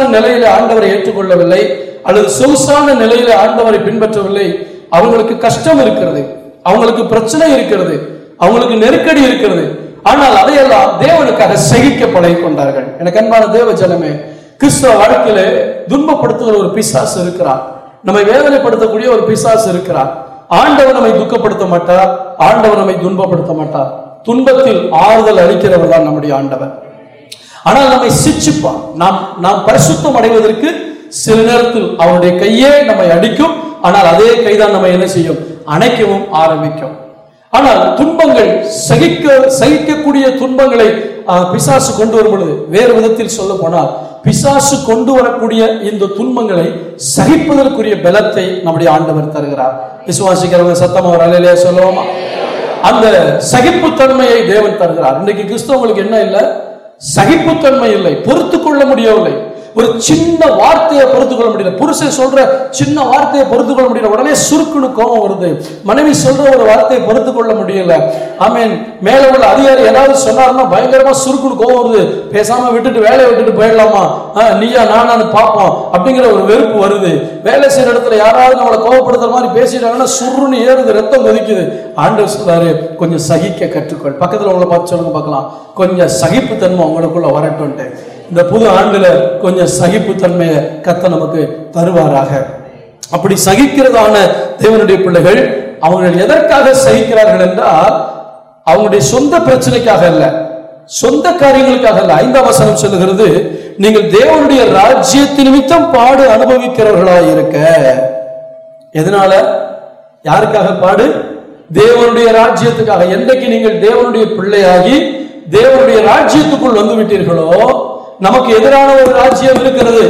நிலையில ஆண்டவரை ஏற்றுக்கொள்ளவில்லை அல்லது சொகுசான நிலையில ஆண்டவரை பின்பற்றவில்லை அவங்களுக்கு கஷ்டம் இருக்கிறது அவங்களுக்கு பிரச்சனை இருக்கிறது அவங்களுக்கு நெருக்கடி இருக்கிறது ஆனால் அதையெல்லாம் தேவனுக்காக சகிக்க பழகிக் கொண்டார்கள் எனக்கு அன்பான தேவ ஜனமே கிறிஸ்தவ வாழ்க்கையில துன்பப்படுத்துகிற ஒரு பிசாசு இருக்கிறார் நம்மை வேதனைப்படுத்தக்கூடிய ஒரு பிசாசு இருக்கிறார் ஆண்டவர் நம்மை துக்கப்படுத்த மாட்டார் ஆண்டவர் நம்மை துன்பப்படுத்த மாட்டார் துன்பத்தில் ஆறுதல் அளிக்கிறவர் தான் நம்முடைய ஆண்டவர் ஆனால் நம்மை சிச்சிப்பான் நாம் நாம் பரிசுத்தம் அடைவதற்கு சில நேரத்தில் அவருடைய கையே நம்மை அடிக்கும் ஆனால் அதே கைதான் நம்ம என்ன செய்யும் அணைக்கவும் ஆரம்பிக்கும் ஆனால் துன்பங்கள் சகிக்க சகிக்கக்கூடிய துன்பங்களை ஆ, பிசாசு கொண்டு வரும் பொழுது வேறு விதத்தில் சொல்ல போனால் பிசாசு கொண்டு வரக்கூடிய இந்த துன்பங்களை சகிப்பதற்குரிய பலத்தை நம்முடைய ஆண்டவர் தருகிறார் விசுவாசிக்கிறவங்க சத்தமா ஒரு அலையிலே சொல்லுவோமா அந்த சகிப்புத்தன்மையை தேவன் தருகிறார் இன்றைக்கு கிறிஸ்தவங்களுக்கு என்ன இல்லை சகிப்புத்தன்மை இல்லை பொறுத்து கொள்ள முடியவில்லை ஒரு சின்ன வார்த்தையை பொறுத்து கொள்ள முடியல புருஷன் சொல்ற சின்ன வார்த்தையை பொறுத்து கொள்ள முடியல உடனே சுருக்குன்னு கோபம் வருது மனைவி சொல்ற ஒரு வார்த்தையை பொறுத்து கொள்ள முடியல ஆமீன் மேல உள்ள அதிகாரி ஏதாவது சொன்னாருன்னா பயங்கரமா சுருக்குன்னு கோபம் வருது பேசாம விட்டுட்டு வேலையை விட்டுட்டு போயிடலாமா ஆ, நீயா நானான்னு பார்ப்போம் அப்படிங்கிற ஒரு வெறுப்பு வருது வேலை செய்யற இடத்துல யாராவது நம்மளை கோபப்படுத்துற மாதிரி பேசிட்டாங்கன்னா சுருன்னு ஏறுது ரத்தம் கொதிக்குது ஆண்டவர் சொல்றாரு கொஞ்சம் சகிக்க கற்றுக்கொள் பக்கத்துல உங்களை பார்த்து சொல்லுங்க பார்க்கலாம் கொஞ்சம் சகிப்புத்தன்மை உங்களுக்குள்ள வரட்டும்ட்டு இந்த புது ஆண்டுல கொஞ்சம் சகிப்புத்தன்மையை கத்த நமக்கு தருவாராக அப்படி சகிக்கிறதான தேவனுடைய பிள்ளைகள் அவங்க எதற்காக சகிக்கிறார்கள் என்றால் அவங்களுடைய சொந்த பிரச்சனைக்காக அல்ல சொந்த காரியங்களுக்காக அல்ல ஐந்தாம் வசனம் சொல்லுகிறது நீங்கள் தேவனுடைய ராஜ்யத்தின் நிமித்தம் பாடு அனுபவிக்கிறவர்களாய் இருக்க எதனால யாருக்காக பாடு தேவனுடைய ராஜ்யத்துக்காக என்றைக்கு நீங்கள் தேவனுடைய பிள்ளையாகி தேவனுடைய ராஜ்யத்துக்குள் வந்து விட்டீர்களோ நமக்கு எதிரான ஒரு ராஜ்யம் இருக்கிறது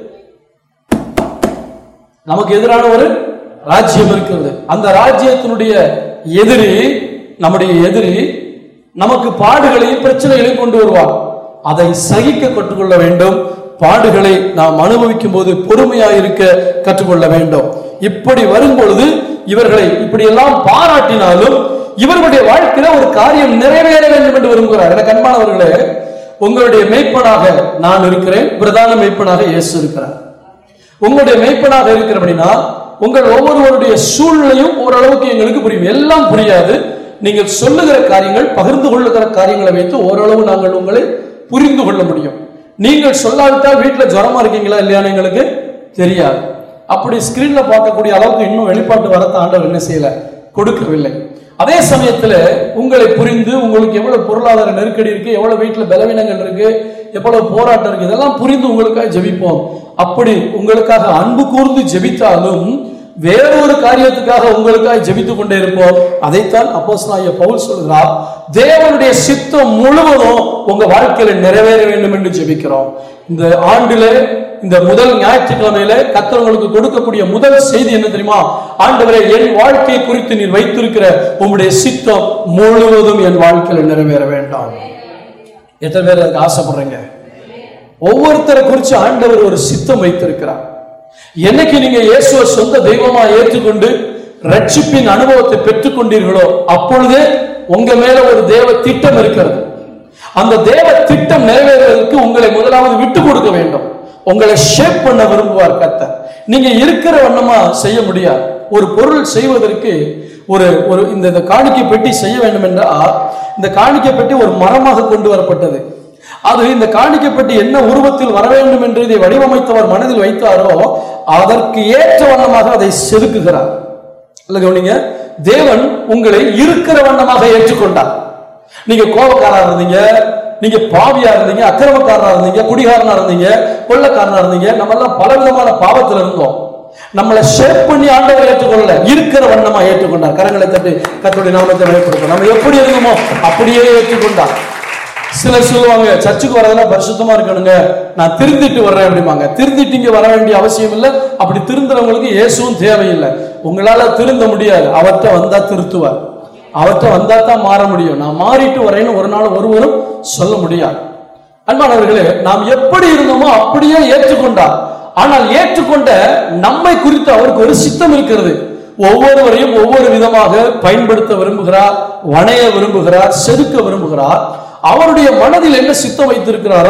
நமக்கு எதிரான ஒரு ராஜ்யம் இருக்கிறது அந்த ராஜ்யத்தினுடைய எதிரி நம்முடைய எதிரி நமக்கு பாடுகளையும் பிரச்சனைகளையும் கொண்டு வருவார் அதை சகிக்க கற்றுக்கொள்ள வேண்டும் பாடுகளை நாம் அனுபவிக்கும் போது பொறுமையாக இருக்க கற்றுக்கொள்ள வேண்டும் இப்படி வரும் பொழுது இவர்களை இப்படி எல்லாம் பாராட்டினாலும் இவர்களுடைய வாழ்க்கையில ஒரு காரியம் நிறைவேற வேண்டும் என்று விரும்புகிறார் எனக்கு அன்பானவர்களே உங்களுடைய மெய்ப்பனாக நான் இருக்கிறேன் பிரதான மெய்ப்பனாக இயேசு இருக்கிறார் உங்களுடைய மெய்ப்பனாக இருக்கிறபடினா உங்கள் ஒவ்வொருவருடைய சூழ்நிலையும் ஓரளவுக்கு எங்களுக்கு புரியும் எல்லாம் புரியாது நீங்கள் சொல்லுகிற காரியங்கள் பகிர்ந்து கொள்ளுகிற காரியங்களை வைத்து ஓரளவு நாங்கள் உங்களை புரிந்து கொள்ள முடியும் நீங்கள் சொல்லாவிட்டால் வீட்டில் ஜுரமா இருக்கீங்களா இல்லையான்னு எங்களுக்கு தெரியாது அப்படி ஸ்கிரீன்ல பார்க்கக்கூடிய அளவுக்கு இன்னும் வெளிப்பாட்டு வரத்த ஆண்டவர் என்ன செய்யல கொடுக்கவில்லை அதே சமயத்துல உங்களை புரிந்து உங்களுக்கு எவ்வளவு பொருளாதார நெருக்கடி இருக்கு எவ்வளவு வீட்டுல பலவீனங்கள் இருக்கு எவ்வளவு போராட்டம் இருக்கு இதெல்லாம் புரிந்து உங்களுக்காக ஜெபிப்போம் அப்படி உங்களுக்காக அன்பு கூர்ந்து ஜெபித்தாலும் வேறொரு காரியத்துக்காக உங்களுக்காக ஜெபித்துக் கொண்டே இருப்போம் அதைத்தான் அப்போஸ்தலனாகிய பவுல் சொல்கிறார் தேவனுடைய சித்தம் முழுவதும் உங்க வாழ்க்கையில நிறைவேற வேண்டும் என்று ஜெபிக்கிறோம் இந்த ஆண்டில இந்த முதல் ஞாயிற்றுக்கிழமையில கர்த்தர் உங்களுக்கு கொடுக்கக்கூடிய முதல் செய்தி என்ன தெரியுமா ஆண்டவரே என் வாழ்க்கை குறித்து நீர் வைத்திருக்கிற உம்முடைய சித்தம் முழுவதும் என் வாழ்க்கையில நிறைவேற வேண்டாம் எத்தனை பேர் அதுக்கு ஆசைப்படுறீங்க ஒவ்வொருத்தரை குறித்து ஆண்டவர் ஒரு சித்தம் வைத்திருக்கிறார் என்னைக்கு நீங்க இயேசுவை சொந்த தெய்வமா ஏற்றுக்கொண்டு ரட்சிப்பின் அனுபவத்தை பெற்றுக்கொண்டீர்களோ அப்பொழுதே உங்க மேல ஒரு தேவ திட்டம் இருக்கிறது அந்த தேவ திட்டம் நிறைவேறுவதற்கு உங்களை முதலாவது விட்டு கொடுக்க வேண்டும் உங்களை ஷேப் பண்ண விரும்புவார் கர்த்தர் நீங்க இருக்கிற வண்ணமா செய்ய முடியாது ஒரு பொருள் செய்வதற்கு ஒரு ஒரு இந்த இந்த காணிக்கை பெட்டி செய்ய வேண்டும் என்றால் இந்த காணிக்கை பெட்டி ஒரு மரமாக கொண்டு வரப்பட்டது அது இந்த காணிக்கை பெட்டி என்ன உருவத்தில் வர வேண்டும் என்று இதை வடிவமைத்தவர் மனதில் வைத்தாரோ அதற்கு ஏற்ற வண்ணமாக அதை செதுக்குகிறார் இல்ல கவனிங்க தேவன் உங்களை இருக்கிற வண்ணமாக ஏற்றுக்கொண்டார் நீங்க கோபக்காரா இருந்தீங்க நீங்க பாவியா இருந்தீங்க அக்கிரமக்காரனா இருந்தீங்க குடிகாரனா இருந்தீங்க கொள்ளக்காரனா இருந்தீங்க நம்ம எல்லாம் பலவிதமான பாவத்துல இருந்தோம் நம்மளை ஷேப் பண்ணி ஆண்டவர் ஏற்றுக்கொள்ளல இருக்கிற வண்ணமா ஏற்றுக்கொண்டார் கரங்களை தட்டி கத்தோடைய நாமத்தை வெளிப்படுத்தும் நம்ம எப்படி இருந்தோமோ அப்படியே ஏற்றுக்கொண்டார் சிலர் சொல்லுவாங்க சர்ச்சுக்கு வரதெல்லாம் பரிசுத்தமா இருக்கணுங்க நான் திருந்திட்டு வர்றேன் அப்படிம்பாங்க திருந்திட்டு இங்க வர வேண்டிய அவசியம் இல்லை அப்படி திருந்துறவங்களுக்கு இயேசுவும் தேவையில்லை உங்களால திருந்த முடியாது அவர்கிட்ட வந்தா திருத்துவார் அவர்கிட்ட வந்தா தான் மாற முடியும் நான் மாறிட்டு வரேன்னு ஒரு நாள் ஒருவரும் சொல்ல முடியாது அன்பானவர்களே நாம் எப்படி இருந்தோமோ அப்படியே ஏற்றுக்கொண்டார் ஆனால் ஏற்றுக்கொண்ட நம்மை குறித்து அவருக்கு ஒரு சித்தம் இருக்கிறது ஒவ்வொருவரையும் ஒவ்வொரு விதமாக பயன்படுத்த விரும்புகிறார் வணைய விரும்புகிறார் செதுக்க விரும்புகிறார் அவருடைய மனதில் என்ன சித்தம் வைத்திருக்கிறாரோ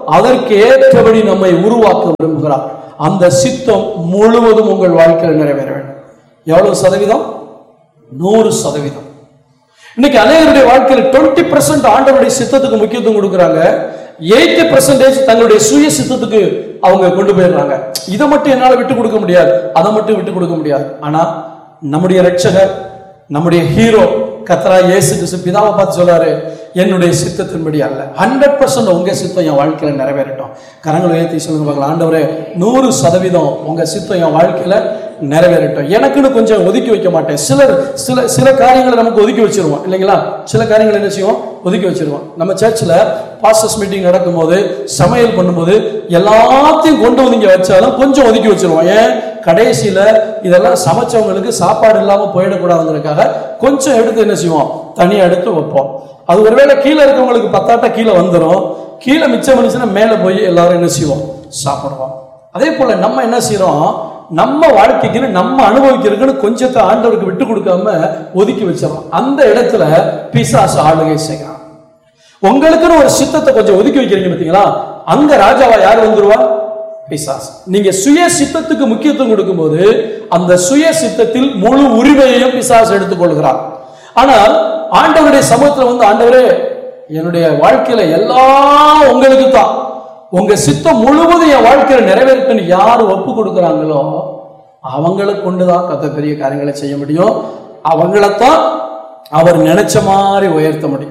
அதற்கு ஏற்றபடி நம்மை உருவாக்க விரும்புகிறார் அந்த சித்தம் முழுவதும் உங்கள் வாழ்க்கையில் நிறைவேற வேண்டும் எவ்வளவு சதவீதம் நூறு சதவீதம் இன்னைக்கு அநேகருடைய வாழ்க்கையில் டுவெண்ட்டி பர்சன்ட் ஆண்டவருடைய சித்தத்துக்கு முக்கியத்துவம் கொடுக்குறாங்க எயிட்டி பர்சன்டேஜ் தங்களுடைய சுய சித்தத்துக்கு அவங்க கொண்டு போயிடுறாங்க இதை மட்டும் என்னால விட்டு கொடுக்க முடியாது அதை மட்டும் விட்டு கொடுக்க முடியாது ஆனா நம்முடைய ரட்சகர் நம்முடைய ஹீரோ கத்ரா இயேசு கிறிஸ்து பிதாவை பார்த்து சொல்றாரு என்னுடைய சித்தத்தின்படி அல்ல ஹண்ட்ரட் பர்சன்ட் உங்க சித்தம் என் வாழ்க்கையில நிறைவேறட்டும் கரங்களை உயர்த்தி சொல்லுங்க பார்க்கலாம் ஆண்டவரே நூறு சதவீதம் உங்க சித்தம் என் வாழ்க்கையில நிறைவேறட்டும் எனக்குன்னு கொஞ்சம் ஒதுக்கி வைக்க மாட்டேன் சிலர் சில சில காரியங்களை நமக்கு ஒதுக்கி வச்சிருவோம் இல்லைங்களா சில காரியங்களை என்ன செய்வோம் ஒதுக்கி வச்சிருவோம் நம்ம சர்ச்சில் பாஸ்டர்ஸ் மீட்டிங் நடக்கும்போது சமையல் பண்ணும்போது எல்லாத்தையும் கொண்டு வந்து இங்க வச்சாலும் கொஞ்சம் ஒதுக்கி வச்சிருவோம் ஏன் கடைசியில இதெல்லாம் சமைச்சவங்களுக்கு சாப்பாடு இல்லாம போயிடக்கூடாதுங்கிறதுக்காக கொஞ்சம் எடுத்து என்ன செய்வோம் தனியா எடுத்து வைப்போம் அது ஒருவேளை கீழே இருக்கவங்களுக்கு பத்தாட்டா கீழே வந்துடும் கீழே மிச்சம் பண்ணிச்சுன்னா மேலே போய் எல்லாரும் என்ன செய்வோம் சாப்பிடுவோம் அதே போல நம்ம என்ன செய்றோம் நம்ம வாழ்க்கைக்குன்னு நம்ம அனுபவிக்கிறதுக்குன்னு கொஞ்சத்தை ஆண்டவருக்கு விட்டு கொடுக்காம ஒதுக்கி வச்சிடறோம் அந்த இடத்துல பிசாசு ஆளுகை செய்யறான் உங்களுக்குன்னு ஒரு சித்தத்தை கொஞ்சம் ஒதுக்கி வைக்கிறீங்க பார்த்தீங்களா அங்க ராஜாவா யார் வந்துருவா பிசாஸ் நீங்க சுய சித்தத்துக்கு முக்கியத்துவம் கொடுக்கும்போது அந்த சுய சித்தத்தில் முழு உரிமையையும் பிசாஸ் எடுத்துக்கொள்கிறார் ஆனால் ஆண்டவருடைய சமூகத்துல வந்து ஆண்டவரே என்னுடைய வாழ்க்கையில எல்லாம் உங்களுக்கு தான் உங்க சித்தம் முழுவதும் என் வாழ்க்கையில நிறைவேற்றன்னு யார் ஒப்பு கொடுக்குறாங்களோ அவங்களை கொண்டுதான் கத்த பெரிய காரியங்களை செய்ய முடியும் அவங்களைத்தான் அவர் நினைச்ச மாதிரி உயர்த்த முடியும்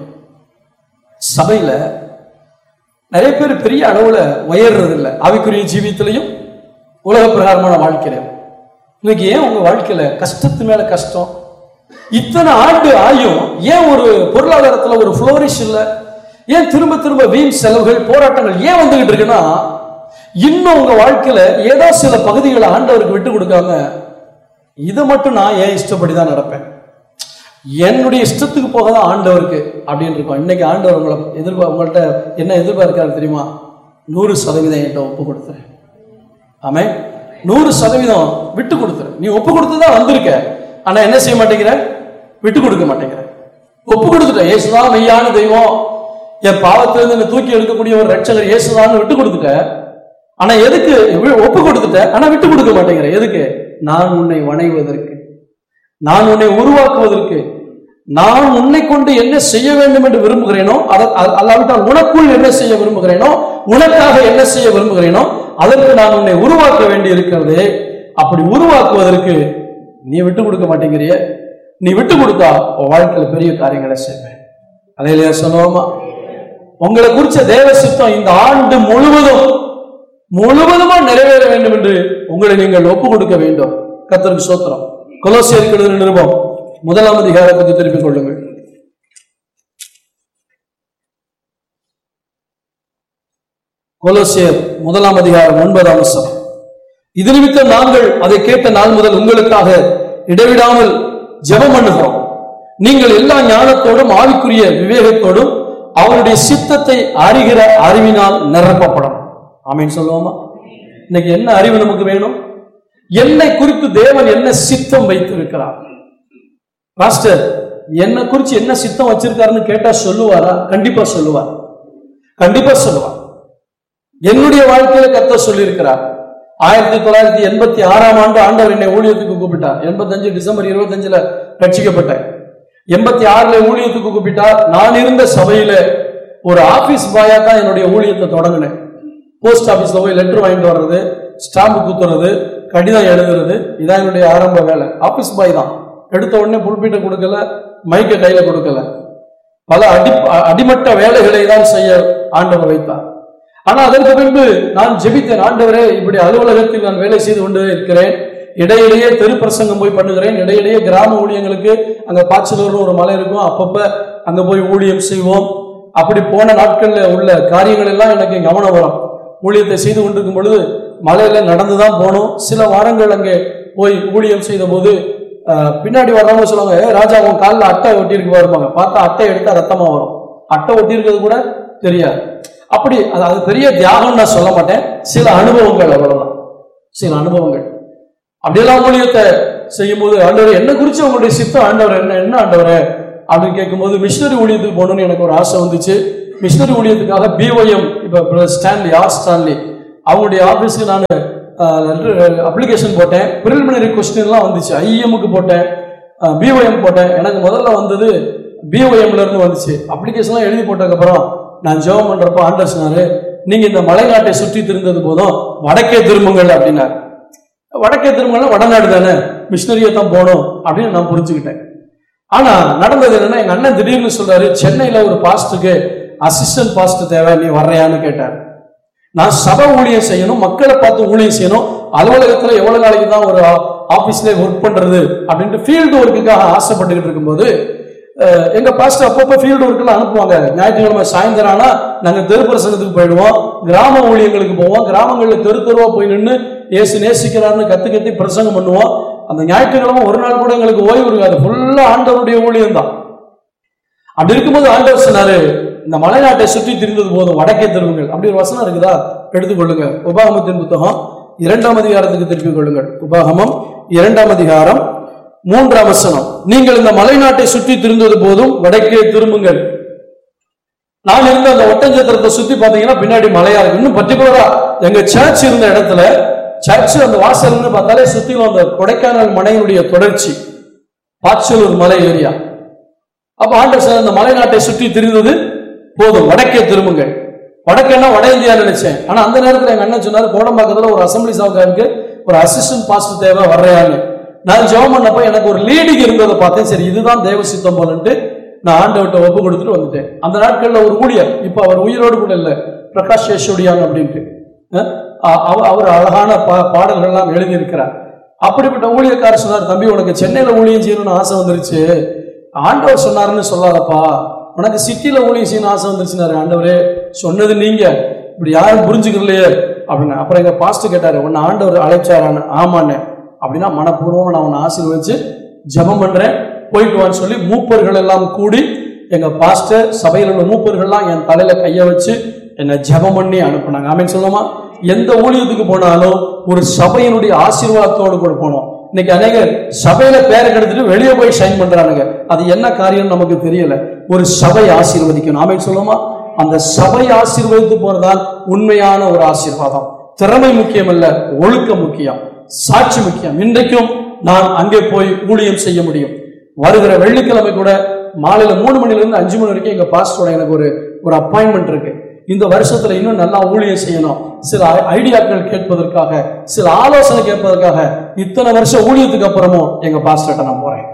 சபையில நிறைய பேர் பெரிய அளவுல உயர்றது இல்லை ஆவிக்குரிய ஜீவியத்திலையும் உலக பிரகாரமான வாழ்க்கையில இன்னைக்கு ஏன் உங்க வாழ்க்கையில கஷ்டத்து மேல கஷ்டம் இத்தனை ஆண்டு ஆயும் ஏன் ஒரு பொருளாதாரத்துல ஒரு ஃப்ளோரிஷ் இல்ல ஏன் திரும்ப திரும்ப வீண் செலவுகள் போராட்டங்கள் ஏன் வந்துகிட்டு இருக்குன்னா இன்னும் உங்க வாழ்க்கையில ஏதோ சில பகுதிகளை ஆண்டவருக்கு விட்டு கொடுக்காம இதை மட்டும் நான் ஏன் இஷ்டப்படி தான் நடப்பேன் என்னுடைய இஷ்டத்துக்கு போக தான் ஆண்டவருக்கு அப்படின்னு இருக்கும் இன்னைக்கு ஆண்டவர் உங்களை எதிர்பார் உங்கள்கிட்ட என்ன எதிர்பார்க்கிறாரு தெரியுமா நூறு சதவீதம் என்கிட்ட ஒப்பு கொடுத்துரு ஆமே நூறு சதவீதம் விட்டு கொடுத்துரு நீ ஒப்பு கொடுத்து தான் வந்திருக்க ஆனா என்ன செய்ய மாட்டேங்கிற விட்டு கொடுக்க மாட்டேங்கிற ஒப்பு கொடுத்துட்ட இயேசுதான் மெய்யான தெய்வம் என் பாவத்திலிருந்து என்னை தூக்கி எடுக்கக்கூடிய ஒரு ரட்சகர் இயேசுதான் விட்டு கொடுத்துட்ட ஆனா எதுக்கு வி- ஒப்பு கொடுத்துட்ட ஆனா விட்டு கொடுக்க மாட்டேங்கிற எதுக்கு நான் உன்னை வணைவதற்கு நான் உன்னை உருவாக்குவதற்கு நான் உன்னை கொண்டு என்ன செய்ய வேண்டும் என்று விரும்புகிறேனோ அத- அ- அல்லாவிட்டால் உனக்குள் என்ன செய்ய விரும்புகிறேனோ உனக்காக என்ன செய்ய விரும்புகிறேனோ அதற்கு நான் உன்னை உருவாக்க வேண்டி இருக்கிறது அப்படி உருவாக்குவதற்கு நீ விட்டு கொடுக்க மாட்டேங்கிறிய நீ விட்டு கொடுத்தா உன் வாழ்க்கையில பெரிய காரியங்களை செய்வேன் அலையிலையா சொல்லுவோமா உங்களை குறிச்ச தேவ சித்தம் இந்த ஆண்டு முழுவதும் முழுவதுமா நிறைவேற வேண்டும் என்று உங்களை நீங்கள் ஒப்பு கொடுக்க வேண்டும் கத்தருக்கு சோத்திரம் கொலோசியர் நிருபம் முதலாம் அதிகாரத்துக்கு திருப்பிக் கொள்ளுங்கள் கொலோசியர் முதலாம் அதிகாரம் ஒன்பதாம் வசனம் இது நிமித்தம் நாங்கள் அதை கேட்ட நாள் முதல் உங்களுக்காக இடைவிடாமல் ஜெபம் பண்ணுகிறோம் நீங்கள் எல்லா ஞானத்தோடும் ஆவிக்குரிய விவேகத்தோடும் அவருடைய சித்தத்தை அறிகிற அறிவினால் நிரப்பப்படும் ஆமென் சொல்லுவோமா இன்னைக்கு என்ன அறிவு நமக்கு வேணும் என்னை குறித்து தேவன் என்ன சித்தம் வைத்திருக்கிறார் மாஸ்டர் என்னை குறித்து என்ன சித்தம் வச்சிருக்காருன்னு கேட்டா சொல்லுவாரா கண்டிப்பா சொல்லுவார் கண்டிப்பா சொல்லுவார் என்னுடைய வாழ்க்கையில கத்த சொல்லியிருக்கிறார் ஆயிரத்தி தொள்ளாயிரத்தி எண்பத்தி ஆறாம் ஆண்டு ஆண்டவர் என்னை ஊழியத்துக்கு கூப்பிட்டார் எண்பத்தஞ்சு டிசம்பர் இருபத்தஞ்சுல ரட்சிக்கப்பட்டேன் எண்பத்தி ஆறுல ஊழியத்துக்கு கூப்பிட்டார் நான் இருந்த சபையில ஒரு ஆபீஸ் பாயா தான் என்னுடைய ஊழியத்தை தொடங்கினேன் போஸ்ட் ஆபீஸ்ல போய் லெட்டர் வாங்கிட்டு வர்றது ஸ்டாம்பு குத்துறது கடிதம் எழுதுறது இதான் என்னுடைய ஆரம்ப வேலை ஆபீஸ் பாய் தான் எடுத்த உடனே புல்பீட்டை கொடுக்கல மைக்கை கையில கொடுக்கல பல அடி அடிமட்ட வேலைகளை தான் செய்ய ஆண்டவர் வைத்தார் ஆனா அதற்கு பின்பு நான் ஜெபித்தேன் ஆண்டவரே இப்படி அலுவலகத்தில் நான் வேலை செய்து கொண்டு இருக்கிறேன் இடையிலேயே தெரு பிரசங்கம் போய் பண்ணுகிறேன் இடையிலேயே கிராம ஊழியங்களுக்கு அங்க பாச்சலூர்னு ஒரு மலை இருக்கும் அப்பப்ப அங்க போய் ஊழியம் செய்வோம் அப்படி போன நாட்கள்ல உள்ள காரியங்கள் எல்லாம் எனக்கு கவனம் வரும் ஊழியத்தை செய்து கொண்டிருக்கும் பொழுது மலையில நடந்துதான் போனோம் சில வாரங்கள் அங்கே போய் ஊழியம் செய்த போது அஹ், பின்னாடி வர்றவங்க சொல்லுவாங்க "ஏய், ராஜா உன் காலில் அட்டை ஒட்டியிருக்கு பாருப்பாங்க பார்த்தா அட்டை எடுத்தா ரத்தமா வரும் அட்டை ஒட்டியிருக்கிறது கூட தெரியாது அப்படி அது அது பெரிய தியாகம் நான் சொல்ல மாட்டேன் சில அனுபவங்கள் அவ்வளவுதான் சில அனுபவங்கள் அப்படியெல்லாம் ஊழியத்தை செய்யும்போது ஆண்டவர் என்ன குறிச்சு உங்களுடைய சித்தம் ஆண்டவர் என்ன என்ன ஆண்டவரே அப்படின்னு கேட்கும்போது மிஷினரி ஊழியத்துக்கு போகணும்னு எனக்கு ஒரு ஆசை வந்துச்சு மிஷினரி ஊழியத்துக்காக பிஒஎம் இப்போ பிரதர் ஸ்டான்லி ஆர் ஸ்டான்லி அவங்களுடைய ஆஃபீஸ்க்கு நான் அப்ளிகேஷன் போட்டேன் ப்ரிலிமினரி கொஸ்டின்லாம் வந்துச்சு ஐஎம்முக்கு போட்டேன் பிஓஎம் போட்டேன் எனக்கு முதல்ல வந்தது பிஓஎம்ல இருந்து வந்துச்சு அப்ளிகேஷன்லாம் எழுதி போட்டதுக்கப்புறம் நான் ஜெபம் பண்றப்ப ஆண்டர் சொன்னாரு நீங்க இந்த மலைநாட்டை சுற்றி திருந்தது போதும் வடக்கே திரும்புங்கள் அப்படின்னாரு வடக்கே திரும்புங்கன்னா வடநாடு தானே மிஷினரியை தான் போகணும் அப்படின்னு நான் புரிஞ்சுக்கிட்டேன் ஆனா நடந்தது என்னன்னா எங்க அண்ணன் திடீர்னு சொல்றாரு சென்னையில ஒரு பாஸ்டுக்கு அசிஸ்டன்ட் பாஸ்ட் தேவை நீ வர்றியான்னு கேட்டார் நான் சபை ஊழியம் செய்யணும் மக்களை பார்த்து ஊழியம் செய்யணும் அலுவலகத்துல எவ்வளவு நாளைக்கு தான் ஒரு ஆபீஸ்ல ஒர்க் பண்றது அப்படின்ட்டு ஃபீல்டு ஒர்க்குக்காக ஆசைப்பட்டுக்கிட்டு இருக்கும்போது அஹ், எங்க பாஸ்டர் அப்பப்போ ஃபீல்டு ஒர்க்கெல்லாம் அனுப்புவாங்க ஞாயிற்றுக்கிழமை சாயந்தரம் ஆனா நாங்க தெரு பிரசங்கத்துக்கு போயிடுவோம் கிராம ஊழியங்களுக்கு போவோம் கிராமங்கள்ல தெரு தெருவா போய் நின்று ஏசு நேசிக்கிறாருன்னு கத்து கத்தி பிரசங்கம் பண்ணுவோம் அந்த ஞாயிற்றுக்கிழமை ஒரு நாள் கூட எங்களுக்கு ஓய்வு இருக்காது ஃபுல்லா ஆண்டவருடைய ஊழியம் தான் அப்படி இருக்கும்போது ஆண்டவர் சொன்னாரு இந்த மலைநாட்டை சுற்றி திரிந்தது போதும் வடக்கே திரும்புங்கள் அப்படி ஒரு வசனம் இருக்குதா எடுத்துக்கொள்ளுங்க உபாகமத்தின் புத்தகம் இரண்டாம் அதிகாரத்துக்கு திருப்பிக் கொள்ளுங்கள் உபாகமம் இரண்டாம் அதிகாரம் மூன்றாம் வசனம் நீங்கள் இந்த மலைநாட்டை சுற்றி திரிந்தது போதும் வடக்கே திரும்புங்கள் நான் இருந்த அந்த ஒட்டஞ்சத்திரத்தை சுத்தி பாத்தீங்கன்னா பின்னாடி மலையா இருக்கு இன்னும் பர்டிகுலரா எங்க சர்ச் இருந்த இடத்துல சர்ச் அந்த வாசல் இருந்து பார்த்தாலே சுத்திலும் அந்த கொடைக்கானல் மலையினுடைய தொடர்ச்சி பாச்சலூர் மலை ஏரியா அப்ப ஆண்டவர் சொன்னார், இந்த மலைநாட்டை சுற்றி திரிந்தது போதும் வடக்கே திரும்புங்கள் வடக்கேன்னா வட இந்தியா நினைச்சேன் ஆனா அந்த நேரத்துல எங்க அண்ணன் சொன்னாரு கோடம்பாக்கத்துல ஒரு அசம்பிளி சாவுக்காருக்கு ஒரு அசிஸ்டன்ட் பாஸ்டர் தேவை வர்றையான்னு நான் ஜெபம் பண்ணப்ப எனக்கு ஒரு லீடிங் இருந்ததை பார்த்தேன் சரி இதுதான் தேவ சித்தம் போலன்ட்டு நான் ஆண்டவர்கிட்ட ஒப்பு கொடுத்துட்டு வந்துட்டேன் அந்த நாட்கள்ல ஒரு ஊழியர் இப்ப அவர் உயிரோடு கூட இல்ல பிரகாஷ் யேசுடியான் அப்படின்ட்டு அஹ், அ- அவ- அவர் அழகான பா பாடல்கள் எல்லாம் எழுதியிருக்கிறார் அப்படிப்பட்ட ஊழியக்காரர் சொன்னார் தம்பி உனக்கு சென்னையில ஊழியம் செய்யணும்னு ஆசை வந்துருச்சு ஆண்டவர் சொன்னாருன்னு சொல்லாதப்பா உனக்கு சிட்டில ஊழியம் செய்யணும் ஆசை வந்துருச்சுனாரு ஆண்டவரே சொன்னது நீங்க இப்படி யாரும் புரிஞ்சுக்கலையே அப்படின்னு அப்புறம் எங்க பாஸ்டர் கேட்டாரு உன்னை ஆண்டவர் அழைச்சாரான்னு ஆமாண்ணே அப்படின்னா மனப்பூர்வமா நான் உன்னை ஆசீர்வதிச்சு ஜெபம் பண்றேன் போயிட்டு வான்னு சொல்லி மூப்பர்கள் எல்லாம் கூடி எங்க பாஸ்டர் சபையில் உள்ள மூப்பர்கள்லாம் என் தலையில கைய வச்சு என்னை ஜெபம் பண்ணி அனுப்புனாங்க ஆமென் சொல்லுமா எந்த ஊழியத்துக்கு போனாலும் ஒரு சபையினுடைய ஆசீர்வாதத்தோடு கூட போனோம் இன்னைக்கு அநேகர் சபையில பேரை கெடுத்துட்டு வெளியே போய் ஷைன் பண்றானுங்க அது என்ன காரியம் நமக்கு தெரியல ஒரு சபை ஆசீர்வதிக்கணும் ஆமென் சொல்லுமா அந்த சபை ஆசீர்வதித்து போறதால் உண்மையான ஒரு ஆசீர்வாதம் திறமை முக்கியம் அல்ல ஒழுக்கம் முக்கியம் சாட்சி முக்கியம் இன்றைக்கும் நான் அங்கே போய் ஊழியம் செய்ய முடியும் வருகிற வெள்ளிக்கிழமை கூட மாலையில மூணு மணில இருந்து அஞ்சு மணி வரைக்கும் எங்க பாஸ்டரோட எனக்கு ஒரு ஒரு அப்பாயின்மெண்ட் இருக்கு இந்த வருஷத்துல இன்னும் நல்லா ஊழியம் செய்யணும் சில ஐ- ஐடியாக்கள் கேட்பதற்காக சில ஆலோசனை கேட்பதற்காக இத்தனை வருஷம் ஊழியத்துக்கு அப்புறமும் எங்க பாஸ்டர்கிட்ட நான் போறேன்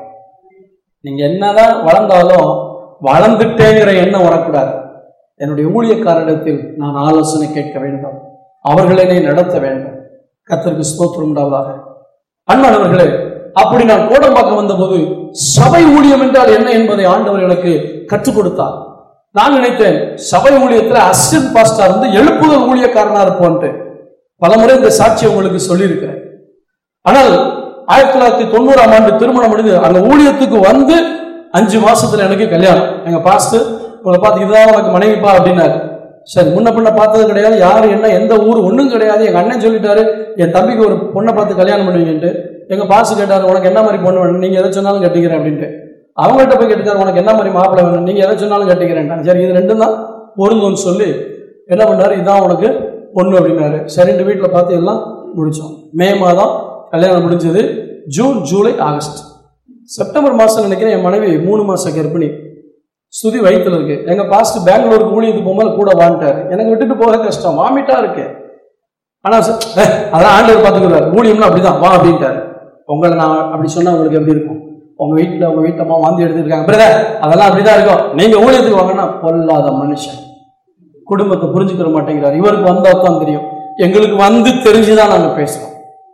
நீங்க என்னதான் வளர்ந்தாலும் வளர்ந்துட்டேங்கிற எண்ணம் வரக்கூடாது என்னுடைய ஊழியக்காரரிடத்தில் நான் ஆலோசனை கேட்க வேண்டும் அவர்கள் என்னை நடத்த வேண்டும் கர்த்தருக்கு ஸ்தோத்திரம் உண்டாவதாக அன்பானவர்களே அப்படி நான் கோடம்பாக்கம் வந்தபோது சபை ஊழியம் என்றால் என்ன என்பதை ஆண்டவர் எனக்கு கற்றுக் கொடுத்தார் நான் நினைத்தேன் சபை ஊழியத்துல அசிஸ்டன்ட் பாஸ்டா இருந்து எழுப்புதல் ஊழியக்காரனா இருப்போன்ட்டு பலமுறை இந்த சாட்சியை உங்களுக்கு சொல்லியிருக்கிறேன் ஆனால் ஆயிரத்தி தொள்ளாயிரத்தி தொண்ணூறாம் ஆண்டு திருமணம் முடிஞ்சு அந்த ஊழியத்துக்கு வந்து அஞ்சு மாசத்துல எனக்கு கல்யாணம் எங்க பாஸ்டர் உங்களை பார்த்து இதுதான் உனக்கு மனைவிப்பா அப்படின்னாரு சரி முன்ன பின்ன பார்த்தது கிடையாது யாரு என்ன எந்த ஊர் ஒண்ணும் கிடையாது எங்க அண்ணன் சொல்லிட்டாரு என் தம்பிக்கு ஒரு பொண்ணை பார்த்து கல்யாணம் பண்ணுவீங்கன்ட்டு எங்க பாஸ்டர் கேட்டாரு உனக்கு என்ன மாதிரி பொண்ணு வேணும் நீங்க எதை சொன்னாலும் கட்டிக்கிறேன் அப்படின்ட்டு அவங்கள்ட்ட போய் கேட்டுக்காரு உனக்கு என்ன மாதிரி மாப்பிள்ளை வேணும் நீங்க எதை சொன்னாலும் கட்டிக்கிறேன் சரி இது ரெண்டும் தான் பொருந்தும்னு சொல்லி என்ன பண்ணாரு இதான் உனக்கு பொண்ணு அப்படின்னாரு சரின்ட்டு வீட்டில் பார்த்து எல்லாம் முடிச்சோம் மே மாதம் கல்யாணம் முடிஞ்சது ஜூன் ஜூலை ஆகஸ்ட் செப்டம்பர் மாதம் நினைக்கிறேன் என் மனைவி மூணு மாசம் கர்ப்பிணி சுதி வயித்துல இருக்கு எங்க பாஸ்ட் பெங்களூருக்கு ஊழியத்துக்கு போகும்போது கூட வாண்டாரு எனக்கு விட்டுட்டு போக கஷ்டம் வாமிட்டா இருக்கு ஆனா ச- "ஏய், அதெல்லாம் ஆண்டவர் பார்த்துக்கிறாரு ஊழியம்னா அப்படிதான் வா அப்படின்ட்டாரு உங்களை நான் அப்படி சொன்னா உங்களுக்கு எப்படி இருக்கும் உங்க வீட்டுல உங்க வீட்டம்மா வாந்தி எடுத்துருக்காங்க பிரதர் அதெல்லாம் அப்படிதான் இருக்கும் நீங்க ஊழியத்துக்கு வாங்கன்னா பொல்லாத மனுஷன் குடும்பத்தை புரிஞ்சுக்கிற மாட்டேங்கிறார் இவருக்கு வந்தா தான் தெரியும் எங்களுக்கு வந்து தெரிஞ்சுதான் நாங்க பேசுறோம்